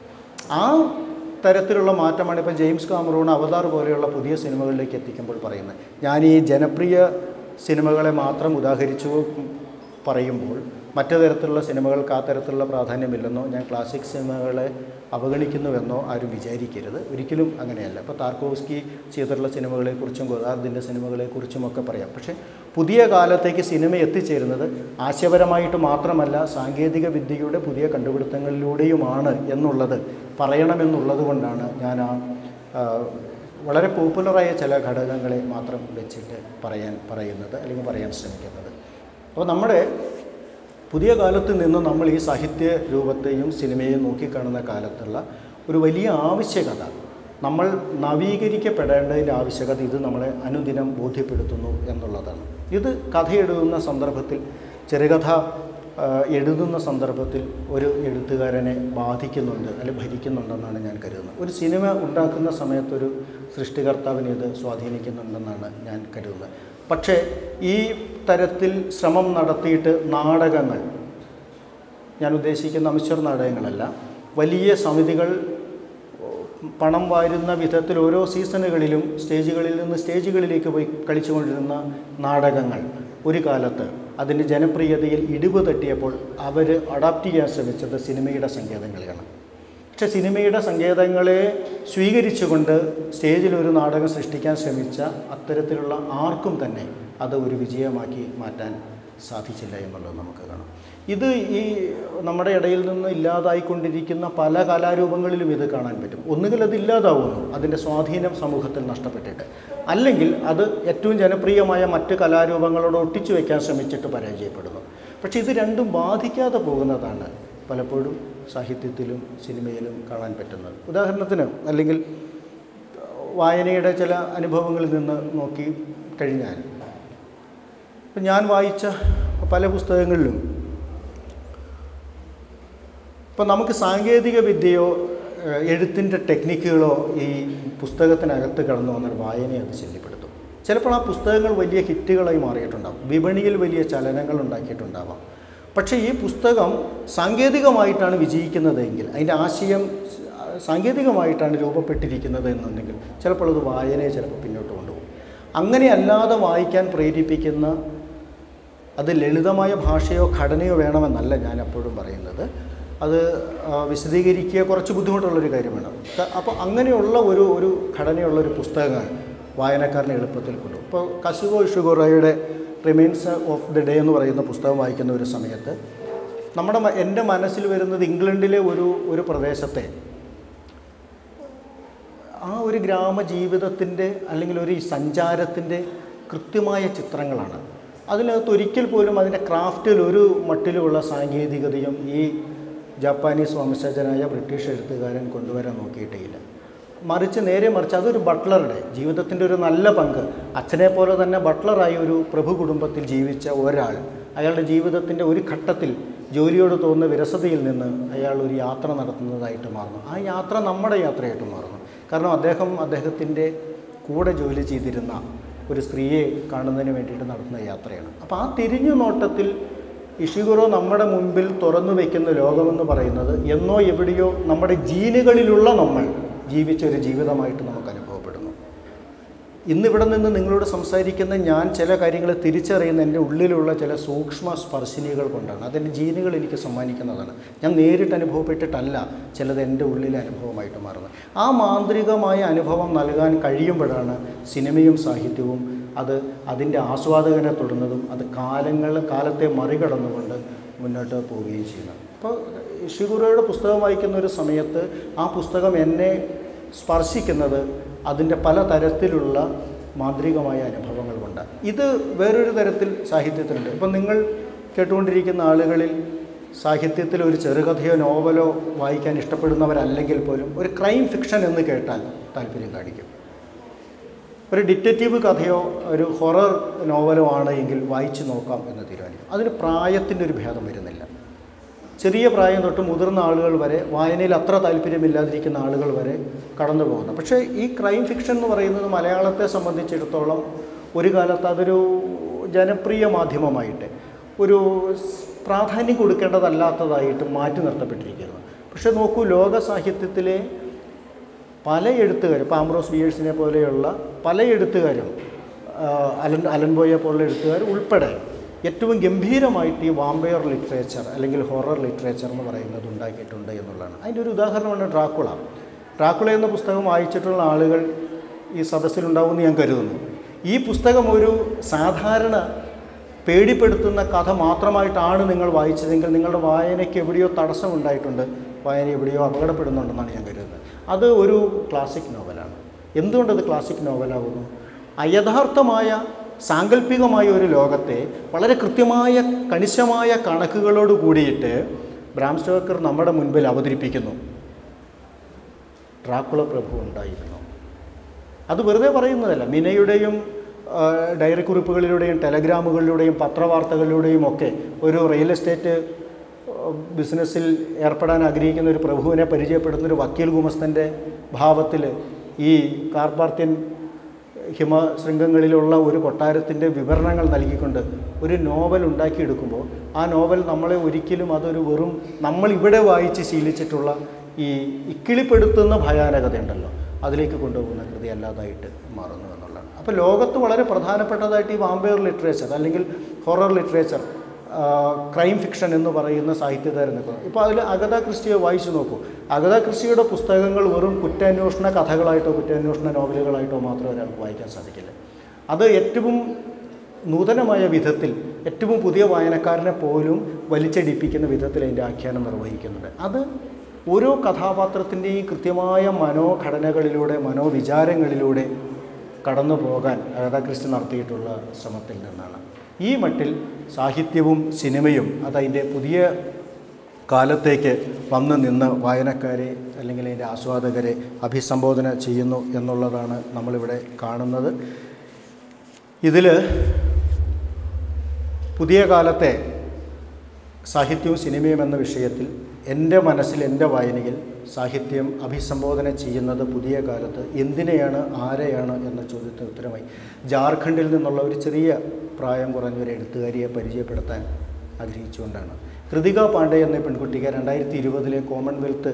ആ തരത്തിലുള്ള മാറ്റമാണ് ഇപ്പോൾ ജെയിംസ് കാമറൂൺ അവതാർ പോലെയുള്ള പുതിയ സിനിമകളിലേക്ക് എത്തിക്കുമ്പോൾ പറയുന്നത് ഞാൻ ഈ ജനപ്രിയ സിനിമകളെ മാത്രം ഉദാഹരിച്ചു പറയുമ്പോൾ മറ്റു തരത്തിലുള്ള സിനിമകൾക്ക് ആ തരത്തിലുള്ള പ്രാധാന്യമില്ലെന്നോ ഞാൻ ക്ലാസിക് സിനിമകളെ അവഗണിക്കുന്നുവെന്നോ ആരും വിചാരിക്കരുത് ഒരിക്കലും അങ്ങനെയല്ല ഇപ്പോൾ താർക്കോവ്സ്കി ചെയ്തിട്ടുള്ള സിനിമകളെക്കുറിച്ചും ഗോദാർദിൻ്റെ സിനിമകളെക്കുറിച്ചും ഒക്കെ പറയാം പക്ഷേ പുതിയ കാലത്തേക്ക് സിനിമ എത്തിച്ചേരുന്നത് ആശയപരമായിട്ട് മാത്രമല്ല സാങ്കേതിക വിദ്യയുടെ പുതിയ കണ്ടുപിടുത്തങ്ങളിലൂടെയുമാണ് എന്നുള്ളത് പറയണമെന്നുള്ളത് കൊണ്ടാണ് ഞാൻ ആ ആ, വളരെ പോപ്പുലറായ ചില ഘടകങ്ങളെ മാത്രം വെച്ചിട്ട് പറയാൻ പറയുന്നത് അല്ലെങ്കിൽ പറയാൻ ശ്രമിക്കുന്നത് അപ്പോൾ നമ്മുടെ പുതിയ കാലത്ത് നിന്ന് നമ്മൾ ഈ സാഹിത്യ രൂപത്തെയും സിനിമയെയും നോക്കിക്കാണുന്ന കാലത്തുള്ള ഒരു വലിയ ആവശ്യകത നമ്മൾ നവീകരിക്കപ്പെടേണ്ടതിൻ്റെ ആവശ്യകത ഇത് നമ്മളെ അനുദിനം ബോധ്യപ്പെടുത്തുന്നു എന്നുള്ളതാണ് ഇത് കഥ എഴുതുന്ന സന്ദർഭത്തിൽ ചെറുകഥ ആ, എഴുതുന്ന സന്ദർഭത്തിൽ ഒരു എഴുത്തുകാരനെ ബാധിക്കുന്നുണ്ട് അല്ലെങ്കിൽ ഭരിക്കുന്നുണ്ടെന്നാണ് ഞാൻ കരുതുന്നത് ഒരു സിനിമ ഉണ്ടാക്കുന്ന സമയത്തൊരു സൃഷ്ടികർത്താവിനെ ഇത് സ്വാധീനിക്കുന്നുണ്ടെന്നാണ് ഞാൻ കരുതുന്നത് പക്ഷേ ഈ തരത്തിൽ ശ്രമം നടത്തിയിട്ട് നാടകങ്ങൾ ഞാൻ ഉദ്ദേശിക്കുന്ന അമിശ്വർ നാടകങ്ങളല്ല വലിയ സമിതികൾ പണം വാരുന്ന വിധത്തിൽ ഓരോ സീസണുകളിലും സ്റ്റേജുകളിൽ നിന്ന് സ്റ്റേജുകളിലേക്ക് പോയി കളിച്ചുകൊണ്ടിരുന്ന നാടകങ്ങൾ ഒരു കാലത്ത് അതിൻ്റെ ജനപ്രിയതയിൽ ഇടിവ് തട്ടിയപ്പോൾ അവർ അഡാപ്റ്റ് ചെയ്യാൻ ശ്രമിച്ചത് സിനിമയുടെ സങ്കേതങ്ങളെയാണ് പക്ഷേ സിനിമയുടെ സങ്കേതങ്ങളെ സ്വീകരിച്ചുകൊണ്ട് സ്റ്റേജിൽ ഒരു നാടകം സൃഷ്ടിക്കാൻ ശ്രമിച്ച അത്തരത്തിലുള്ള ആർക്കും തന്നെ അത് ഒരു വിജയമാക്കി മാറ്റാൻ സാധിച്ചില്ല എന്നുള്ളത് നമുക്ക് കാണാം ഇത് ഈ നമ്മുടെ ഇടയിൽ നിന്ന് ഇല്ലാതായിക്കൊണ്ടിരിക്കുന്ന പല കലാരൂപങ്ങളിലും ഇത് കാണാൻ പറ്റും ഒന്നുകിൽ അത് ഇല്ലാതാവുന്നു അതിൻ്റെ സ്വാധീനം സമൂഹത്തിൽ നഷ്ടപ്പെട്ടിട്ട് അല്ലെങ്കിൽ അത് ഏറ്റവും ജനപ്രിയമായ മറ്റ് കലാരൂപങ്ങളോട് ഒട്ടിച്ചു വയ്ക്കാൻ ശ്രമിച്ചിട്ട് പരാജയപ്പെടുന്നു പക്ഷേ ഇത് രണ്ടും ബാധിക്കാതെ പോകുന്നതാണ് പലപ്പോഴും സാഹിത്യത്തിലും സിനിമയിലും കാണാൻ പറ്റുന്നത് ഉദാഹരണത്തിന് അല്ലെങ്കിൽ വായനയുടെ ചില അനുഭവങ്ങളിൽ നിന്ന് നോക്കി കഴിഞ്ഞാൽ ഇപ്പം ഞാൻ വായിച്ച പല പുസ്തകങ്ങളിലും ഇപ്പം നമുക്ക് സാങ്കേതിക വിദ്യയോ ഏഹ്, എഴുത്തിൻ്റെ ടെക്നിക്കുകളോ ഈ പുസ്തകത്തിനകത്ത് കടന്നു വന്നാൽ വായനയെ അത് ശല്യപ്പെടുത്തും ചിലപ്പോൾ ആ പുസ്തകങ്ങൾ വലിയ ഹിറ്റുകളായി മാറിയിട്ടുണ്ടാവും വിപണിയിൽ വലിയ ചലനങ്ങൾ ഉണ്ടാക്കിയിട്ടുണ്ടാവാം പക്ഷേ ഈ പുസ്തകം സാങ്കേതികമായിട്ടാണ് വിജയിക്കുന്നതെങ്കിൽ അതിൻ്റെ ആശയം സാങ്കേതികമായിട്ടാണ് രൂപപ്പെട്ടിരിക്കുന്നത് എന്നുണ്ടെങ്കിൽ ചിലപ്പോൾ അത് വായനയെ ചിലപ്പോൾ പിന്നോട്ട് കൊണ്ടുപോകും അങ്ങനെ അല്ലാതെ വായിക്കാൻ പ്രേരിപ്പിക്കുന്ന അത് ലളിതമായ ഭാഷയോ ഘടനയോ വേണമെന്നല്ല ഞാൻ എപ്പോഴും പറയുന്നത് അത് ആ, വിശദീകരിക്കുക കുറച്ച് ബുദ്ധിമുട്ടുള്ളൊരു കാര്യമാണ് ക- അപ്പോൾ അങ്ങനെയുള്ള ഒരു ഒരു ഘടനയുള്ള ഒരു പുസ്തകങ്ങൾ വായനക്കാരനെ എളുപ്പത്തിൽ കൊണ്ടുപോകും ഇപ്പോൾ കസുഗോ ഇഷുഗോറയുടെ റിമൈൻസ് ഓഫ് ദി ഡേ എന്ന് പറയുന്ന പുസ്തകം വായിക്കുന്ന ഒരു സമയത്ത് നമ്മുടെ മ- എൻ്റെ മനസ്സിൽ വരുന്നത് ഇംഗ്ലണ്ടിലെ ഒരു ഒരു പ്രദേശത്തെ ആ ഒരു ഗ്രാമജീവിതത്തിൻ്റെ അല്ലെങ്കിൽ ഒരു സഞ്ചാരത്തിൻ്റെ കൃത്യമായ ചിത്രങ്ങളാണ് അതിനകത്ത് ഒരിക്കൽ പോലും അതിൻ്റെ ക്രാഫ്റ്റിൽ ഒരു മട്ടിലുമുള്ള സാങ്കേതികതയും ഈ ജാപ്പാനീസ് വംശജനായ ബ്രിട്ടീഷ് എഴുത്തുകാരൻ കൊണ്ടുവരാൻ നോക്കിയിട്ടേയില്ല മറിച്ച് നേരെ മറിച്ച് അതൊരു ബട്ട്ലറുടെ ജീവിതത്തിൻ്റെ ഒരു നല്ല പങ്ക് അച്ഛനെ പോലെ തന്നെ ബട്ട്ലറായി ഒരു പ്രഭു കുടുംബത്തിൽ ജീവിച്ച ഒരാൾ അയാളുടെ ജീവിതത്തിൻ്റെ ഒരു ഘട്ടത്തിൽ ജോലിയോട് തോന്നുന്ന വിരസതയിൽ നിന്ന് അയാൾ ഒരു യാത്ര നടത്തുന്നതായിട്ട് മാറുന്നു ആ യാത്ര നമ്മുടെ യാത്രയായിട്ട് മാറുന്നു കാരണം അദ്ദേഹം അദ്ദേഹത്തിൻ്റെ കൂടെ ജോലി ചെയ്തിരുന്ന ഒരു സ്ത്രീയെ കാണുന്നതിന് വേണ്ടിയിട്ട് നടത്തുന്ന യാത്രയാണ് അപ്പോൾ ആ തിരിഞ്ഞു നോട്ടത്തിൽ ഇഷിഗുറോ നമ്മുടെ മുൻപിൽ തുറന്നു വയ്ക്കുന്ന ലോകമെന്ന് പറയുന്നത് എന്നോ എവിടെയോ നമ്മുടെ ജീനുകളിലുള്ള നമ്മൾ ജീവിച്ച ഒരു ജീവിതമായിട്ട് നമുക്ക് അനുഭവപ്പെടുന്നു ഇന്നിവിടെ നിന്ന് നിങ്ങളോട് സംസാരിക്കുന്ന ഞാൻ ചില കാര്യങ്ങൾ തിരിച്ചറിയുന്ന എൻ്റെ ഉള്ളിലുള്ള ചില സൂക്ഷ്മ സ്പർശിനികൾ കൊണ്ടാണ് അതെൻ്റെ ജീനുകൾ എനിക്ക് സമ്മാനിക്കുന്നതാണ് ഞാൻ നേരിട്ട് അനുഭവപ്പെട്ടിട്ടല്ല ചിലത് എൻ്റെ ഉള്ളിലെ അനുഭവമായിട്ട് മാറുന്നത് ആ മാന്ത്രികമായ അനുഭവം നൽകാൻ കഴിയുമ്പോഴാണ് സിനിമയും സാഹിത്യവും അത് അതിൻ്റെ ആസ്വാദകനെ തൊടുന്നതും അത് കാലങ്ങൾ കാലത്തെ മറികടന്നുകൊണ്ട് മുന്നോട്ട് പോവുകയും ചെയ്യുന്നത് അപ്പോൾ ഷിഗുറയുടെ പുസ്തകം വായിക്കുന്ന ഒരു സമയത്ത് ആ പുസ്തകം എന്നെ സ്പർശിക്കുന്നത് അതിൻ്റെ പല തരത്തിലുള്ള മാന്ത്രികമായ അനുഭവങ്ങൾ കൊണ്ട് ഇത് വേറൊരു തരത്തിൽ സാഹിത്യത്തിലുണ്ട് ഇപ്പം നിങ്ങൾ കേട്ടുകൊണ്ടിരിക്കുന്ന ആളുകളിൽ സാഹിത്യത്തിൽ ഒരു ചെറുകഥയോ നോവലോ വായിക്കാൻ ഇഷ്ടപ്പെടുന്നവരല്ലെങ്കിൽ പോലും ഒരു ക്രൈം ഫിക്ഷൻ എന്ന് കേട്ടാൽ താല്പര്യം കാണിക്കും ഒരു ഡിറ്റക്റ്റീവ് കഥയോ ഒരു ഹൊറർ നോവലോ ആണ് എങ്കിൽ വായിച്ചു നോക്കാം എന്ന് തീരുമാനിക്കും അതിന് പ്രായത്തിൻ്റെ ഒരു ഭേദം വരുന്നില്ല ചെറിയ പ്രായം തൊട്ട് മുതിർന്ന ആളുകൾ വരെ വായനയിൽ അത്ര താല്പര്യമില്ലാതിരിക്കുന്ന ആളുകൾ വരെ കടന്നു പോകുന്നു പക്ഷേ ഈ ക്രൈം ഫിക്ഷൻ എന്ന് പറയുന്നത് മലയാളത്തെ സംബന്ധിച്ചിടത്തോളം ഒരു കാലത്ത് അതൊരു ജനപ്രിയ മാധ്യമമായിട്ട് ഒരു സ് പ്രാധാന്യം കൊടുക്കേണ്ടതല്ലാത്തതായിട്ട് മാറ്റി നിർത്തപ്പെട്ടിരിക്കുന്നു പക്ഷേ നോക്കൂ ലോക സാഹിത്യത്തിലെ പല എഴുത്തുകാരും ഇപ്പോൾ ആംബ്രോസ് ബിയേഴ്സിനെ പോലെയുള്ള പല എഴുത്തുകാരും ആ, അലൻ അലൻ ബോയെ പോലുള്ള എഴുത്തുകാർ ഉൾപ്പെടെ ഏറ്റവും ഗംഭീരമായിട്ട് ഈ വാമ്പയർ ലിറ്ററേച്ചർ അല്ലെങ്കിൽ ഹൊറർ ലിറ്ററേച്ചർ എന്ന് പറയുന്നത് ഉണ്ടാക്കിയിട്ടുണ്ട് എന്നുള്ളതാണ് അതിൻ്റെ ഒരു ഉദാഹരണമാണ് ഡ്രാക്കുള ഡ്രാക്കുള എന്ന പുസ്തകം വായിച്ചിട്ടുള്ള ആളുകൾ ഈ സദസ്സിലുണ്ടാവുമെന്ന് ഞാൻ കരുതുന്നു ഈ പുസ്തകം ഒരു സാധാരണ പേടിപ്പെടുത്തുന്ന കഥ മാത്രമായിട്ടാണ് നിങ്ങൾ വായിച്ചതെങ്കിൽ നിങ്ങളുടെ വായനയ്ക്ക് എവിടെയോ തടസ്സമുണ്ടായിട്ടുണ്ട് വായന എവിടെയോ അപകടപ്പെടുന്നുണ്ടെന്നാണ് ഞാൻ കരുതുന്നത് അത് ഒരു ക്ലാസിക് നോവലാണ് എന്തുകൊണ്ടത് ക്ലാസിക് നോവലാകുന്നു അയഥാർത്ഥമായ സാങ്കല്പികമായ ഒരു ലോകത്തെ വളരെ കൃത്യമായ കണിശമായ കണക്കുകളോട് കൂടിയിട്ട് ബ്രാം സ്റ്റോക്കർ നമ്മുടെ മുൻപിൽ അവതരിപ്പിക്കുന്നു ഡ്രാക്കുള പ്രഭു ഉണ്ടായിരുന്നു അത് വെറുതെ പറയുന്നതല്ല മിനയുടെയും ആ, ഡയറി കുറിപ്പുകളിലൂടെയും ടെലഗ്രാമുകളിലൂടെയും പത്രവാർത്തകളിലൂടെയും ഒക്കെ ഒരു റിയൽ എസ്റ്റേറ്റ് ആ, ബിസിനസ്സിൽ ഏർപ്പെടാൻ ആഗ്രഹിക്കുന്ന ഒരു പ്രഭുവിനെ പരിചയപ്പെടുന്ന ഒരു വക്കീൽ ഗുമസ്തൻ്റെ ഭാവത്തിൽ ഈ കാർപ്പാർത്യൻ ഹിമശൃംഗങ്ങളിലുള്ള ഒരു കൊട്ടാരത്തിൻ്റെ വിവരണങ്ങൾ നൽകിക്കൊണ്ട് ഒരു നോവൽ ഉണ്ടാക്കിയെടുക്കുമ്പോൾ ആ നോവൽ നമ്മളെ ഒരിക്കലും അതൊരു വെറും നമ്മൾ ഇവിടെ വായിച്ച് ശീലിച്ചിട്ടുള്ള ഈ ഇക്കിളിപ്പെടുത്തുന്ന ഭയാനകതയുണ്ടല്ലോ അതിലേക്ക് കൊണ്ടുപോകുന്ന കൃതി അല്ലാതായിട്ട് മാറുന്നു എന്നുള്ളതാണ് അപ്പോൾ ലോകത്ത് വളരെ പ്രധാനപ്പെട്ടതായിട്ട് ഈ വാമ്പയർ ലിറ്ററേച്ചർ അല്ലെങ്കിൽ ഹൊറർ ലിറ്ററേച്ചർ ക്രൈം ഫിക്ഷൻ എന്ന് പറയുന്ന സാഹിത്യകാരൻ നിൽക്കുന്നത് ഇപ്പോൾ അതിൽ അഗത ക്രിസ്റ്റിയെ വായിച്ചു നോക്കൂ അഗത ക്രിസ്റ്റിയുടെ പുസ്തകങ്ങൾ വെറും കുറ്റാന്വേഷണ കഥകളായിട്ടോ കുറ്റാന്വേഷണ നോവലുകളായിട്ടോ മാത്രമേ ഒരാൾക്ക് വായിക്കാൻ സാധിക്കില്ല അത് ഏറ്റവും നൂതനമായ വിധത്തിൽ ഏറ്റവും പുതിയ വായനക്കാരനെ പോലും വലിച്ചടിപ്പിക്കുന്ന വിധത്തിൽ അതിൻ്റെ ആഖ്യാനം നിർവഹിക്കുന്നുണ്ട് അത് ഓരോ കഥാപാത്രത്തിൻ്റെയും കൃത്യമായ മനോഘടനകളിലൂടെ മനോവിചാരങ്ങളിലൂടെ കടന്നു പോകാൻ രാധാകൃഷ്ണൻ നടത്തിയിട്ടുള്ള ശ്രമത്തിൽ നിന്നാണ് ഈ മട്ടിൽ സാഹിത്യവും സിനിമയും അതതിൻ്റെ പുതിയ കാലത്തേക്ക് വന്ന് നിന്ന് വായനക്കാരെ അല്ലെങ്കിൽ അതിൻ്റെ ആസ്വാദകരെ അഭിസംബോധന ചെയ്യുന്നു എന്നുള്ളതാണ് നമ്മളിവിടെ കാണുന്നത് ഇതിൽ പുതിയ കാലത്തെ സാഹിത്യവും സിനിമയും എന്ന വിഷയത്തിൽ എൻ്റെ മനസ്സിൽ എൻ്റെ വായനയിൽ സാഹിത്യം അഭിസംബോധന ചെയ്യുന്നത് പുതിയ കാലത്ത് എന്തിനെയാണ് ആരെയാണ് എന്ന ചോദ്യത്തിന് ഉത്തരമായി ജാർഖണ്ഡിൽ നിന്നുള്ള ഒരു ചെറിയ പ്രായം കുറഞ്ഞ ഒരു എഴുത്തുകാരിയെ പരിചയപ്പെടുത്താൻ ആഗ്രഹിച്ചുകൊണ്ടാണ് കൃതിക പാണ്ഡെ എന്ന പെൺകുട്ടിക്ക് രണ്ടായിരത്തി ഇരുപതിലെ കോമൺവെൽത്ത്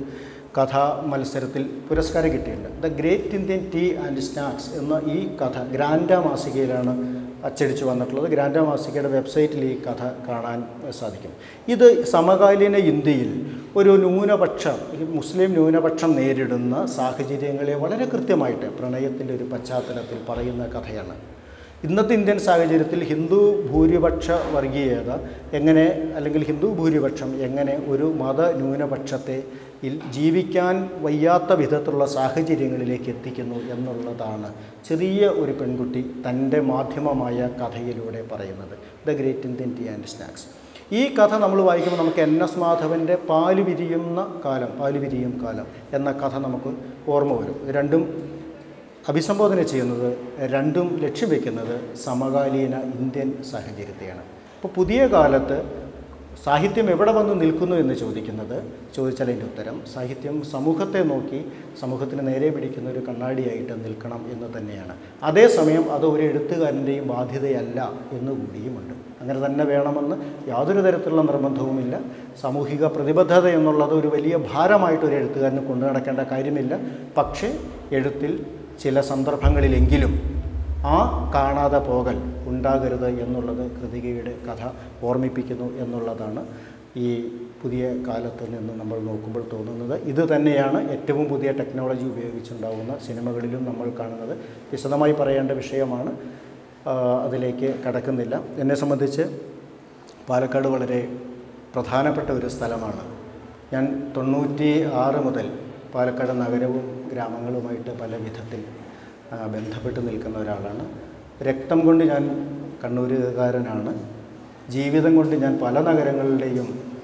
കഥാ മത്സരത്തിൽ പുരസ്കാരം കിട്ടിയിട്ടുണ്ട് the great Indian tea and snacks എന്ന ഈ കഥ ഗ്രാൻഡ മാസികയിലാണ് അച്ചടിച്ച് വന്നിട്ടുള്ളത് ഗ്രാൻഡ മാസികയുടെ വെബ്സൈറ്റിൽ ഈ കഥ കാണാൻ സാധിക്കും ഇത് സമകാലീന ഇന്ത്യയിൽ ഒരു ന്യൂനപക്ഷം ഈ മുസ്ലിം ന്യൂനപക്ഷം നേരിടുന്ന സാഹചര്യങ്ങളെ വളരെ കൃത്യമായിട്ട് പ്രണയത്തിൻ്റെ ഒരു പശ്ചാത്തലത്തിൽ പറയുന്ന കഥയാണ് ഇന്നത്തെ ഇന്ത്യൻ സാഹചര്യത്തിൽ ഹിന്ദു ഭൂരിപക്ഷ വർഗീയത എങ്ങനെ അല്ലെങ്കിൽ ഹിന്ദു ഭൂരിപക്ഷം എങ്ങനെ ഒരു മത ന്യൂനപക്ഷത്തെ ഇൽ- ജീവിക്കാൻ വയ്യാത്ത വിധത്തിലുള്ള സാഹചര്യങ്ങളിലേക്ക് എത്തിക്കുന്നു എന്നുള്ളതാണ് ചെറിയ ഒരു പെൺകുട്ടി തൻ്റെ മാധ്യമമായ കഥയിലൂടെ പറയുന്നത് the great Indian tea and snacks ഈ കഥ നമ്മൾ വായിക്കുമ്പോൾ നമുക്ക് എൻ എസ് മാധവൻ്റെ പാല് വിരിയുന്ന കാലം പാല് വിരിയും കാലം എന്ന കഥ നമുക്ക് ഓർമ്മ വരും ഇത് രണ്ടും അഭിസംബോധന ചെയ്യുന്നത് രണ്ടും ലക്ഷ്യം വയ്ക്കുന്നത് സമകാലീന ഇന്ത്യൻ സാഹചര്യത്തെയാണ് ഇപ്പോൾ പുതിയ കാലത്ത് സാഹിത്യം എവിടെ വന്ന് നിൽക്കുന്നു എന്ന് ചോദിക്കുന്നത് ചോദിച്ചാൽ അതിൻ്റെ ഉത്തരം സാഹിത്യം സമൂഹത്തെ നോക്കി സമൂഹത്തിന് നേരെ പിടിക്കുന്ന ഒരു കണ്ണാടിയായിട്ട് നിൽക്കണം എന്ന് തന്നെയാണ് അതേസമയം അത് ഒരു എഴുത്തുകാരൻ്റെയും ബാധ്യതയല്ല എന്നുകൂടിയുമുണ്ട് അങ്ങനെ തന്നെ വേണമെന്ന് യാതൊരു തരത്തിലുള്ള നിർബന്ധവുമില്ല സാമൂഹിക പ്രതിബദ്ധത എന്നുള്ളത് ഒരു വലിയ ഭാരമായിട്ട് ഒരു എഴുത്തുകാരന് കൊണ്ടു നടക്കേണ്ട കാര്യമില്ല പക്ഷേ എഴുത്തിൽ ചില സന്ദർഭങ്ങളിലെങ്കിലും ആ കാണാതെ പോകൽ ഉണ്ടാകരുത് എന്നുള്ളത് കൃതികയുടെ കഥ ഓർമ്മിപ്പിക്കുന്നു എന്നുള്ളതാണ് ഈ പുതിയ കാലത്ത് നിന്ന് നമ്മൾ നോക്കുമ്പോൾ തോന്നുന്നത് ഇത് തന്നെയാണ് ഏറ്റവും പുതിയ ടെക്നോളജി ഉപയോഗിച്ചുണ്ടാകുന്ന സിനിമകളിലും നമ്മൾ കാണുന്നത് വിശദമായി പറയേണ്ട വിഷയമാണ് ആ, അതിലേക്ക് കടക്കുന്നില്ല എന്നെ സംബന്ധിച്ച് പാലക്കാട് വളരെ പ്രധാനപ്പെട്ട ഒരു സ്ഥലമാണ് ഞാൻ തൊണ്ണൂറ്റി ആറ് മുതൽ പാലക്കാട് നഗരവും ഗ്രാമങ്ങളുമായിട്ട് പല വിധത്തിൽ ആ, ബന്ധപ്പെട്ട് നിൽക്കുന്ന ഒരാളാണ് രക്തം കൊണ്ട് ഞാൻ കണ്ണൂരുകാരനാണ് ജീവിതം കൊണ്ട് ഞാൻ പല നഗരങ്ങളുടെയും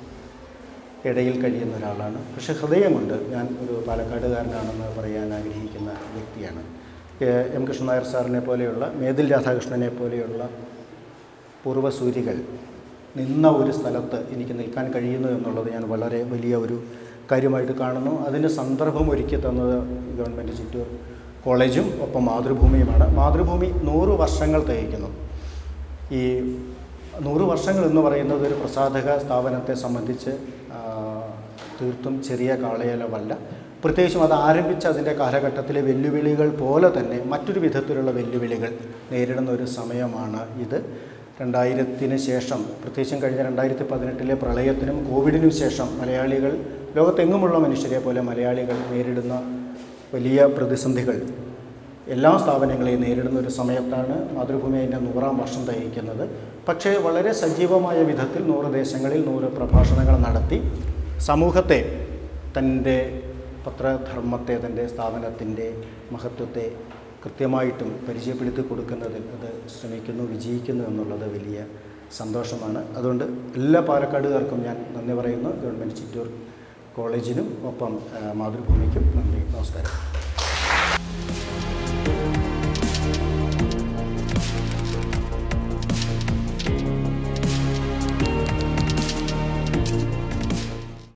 ഇടയിൽ കഴിയുന്ന ഒരാളാണ് പക്ഷെ ഹൃദയം കൊണ്ട് ഞാൻ ഒരു പാലക്കാടുകാരനാണെന്ന് പറയാൻ ആഗ്രഹിക്കുന്ന വ്യക്തിയാണ് എ- എം കൃഷ്ണനായർ സാറിനെ പോലെയുള്ള മേതിൽ രാധാകൃഷ്ണനെ പോലെയുള്ള പൂർവ്വസൂരികൾ നിന്ന ഒരു സ്ഥലത്ത് എനിക്ക് നിൽക്കാൻ കഴിയുന്നു എന്നുള്ളത് ഞാൻ വളരെ വലിയ ഒരു കാര്യമായിട്ട് കാണുന്നു അതിന് സന്ദർഭം ഒരുക്കി തന്നത് ഗവൺമെൻറ് ചിറ്റൂർ കോളേജും ഒപ്പം മാതൃഭൂമിയുമാണ് മാതൃഭൂമി നൂറ് വർഷങ്ങൾ തികയ്ക്കുന്നു ഈ നൂറ് വർഷങ്ങൾ എന്ന് പറയുന്നത് ഒരു പ്രസാധക സ്ഥാപനത്തെ സംബന്ധിച്ച് ആ, തീർത്തും ചെറിയ കാളയലമല്ല പ്രത്യേകിച്ചും അത് ആരംഭിച്ച അതിൻ്റെ കാലഘട്ടത്തിലെ വെല്ലുവിളികൾ പോലെ തന്നെ മറ്റൊരു വിധത്തിലുള്ള വെല്ലുവിളികൾ നേരിടുന്ന ഒരു സമയമാണ് ഇത് രണ്ടായിരത്തിന് ശേഷം പ്രത്യേകിച്ചും കഴിഞ്ഞ രണ്ടായിരത്തി പതിനെട്ടിലെ പ്രളയത്തിനും കോവിഡിനും ശേഷം മലയാളികൾ ലോകത്തെങ്ങുമുള്ള മനുഷ്യരെ പോലെ മലയാളികൾ നേരിടുന്ന വലിയ പ്രതിസന്ധികൾ എല്ലാ സ്ഥാപനങ്ങളെയും നേരിടുന്ന ഒരു സമയത്താണ് മാതൃഭൂമി അതിൻ്റെ നൂറാം വർഷം തികയ്ക്കുന്നത് പക്ഷേ വളരെ സജീവമായ വിധത്തിൽ നൂറ് ദേശങ്ങളിൽ നൂറ് പ്രഭാഷണങ്ങൾ നടത്തി സമൂഹത്തെ തൻ്റെ പത്രധർമ്മത്തെ തൻ്റെ സ്ഥാപനത്തിൻ്റെ മഹത്വത്തെ കൃത്യമായിട്ടും പരിചയപ്പെടുത്തി കൊടുക്കുന്നതിൽ അത് ശ്രമിക്കുന്നു വിജയിക്കുന്നു എന്നുള്ളത് വലിയ സന്തോഷമാണ് അതുകൊണ്ട് എല്ലാ പാലക്കാടുകാർക്കും ഞാൻ നന്ദി പറയുന്നു ഗവൺമെൻറ് ചിറ്റൂർ കോളേജിനും ഒപ്പം ആ, മാതൃഭൂമിക്കും നന്ദി നമസ്കാരം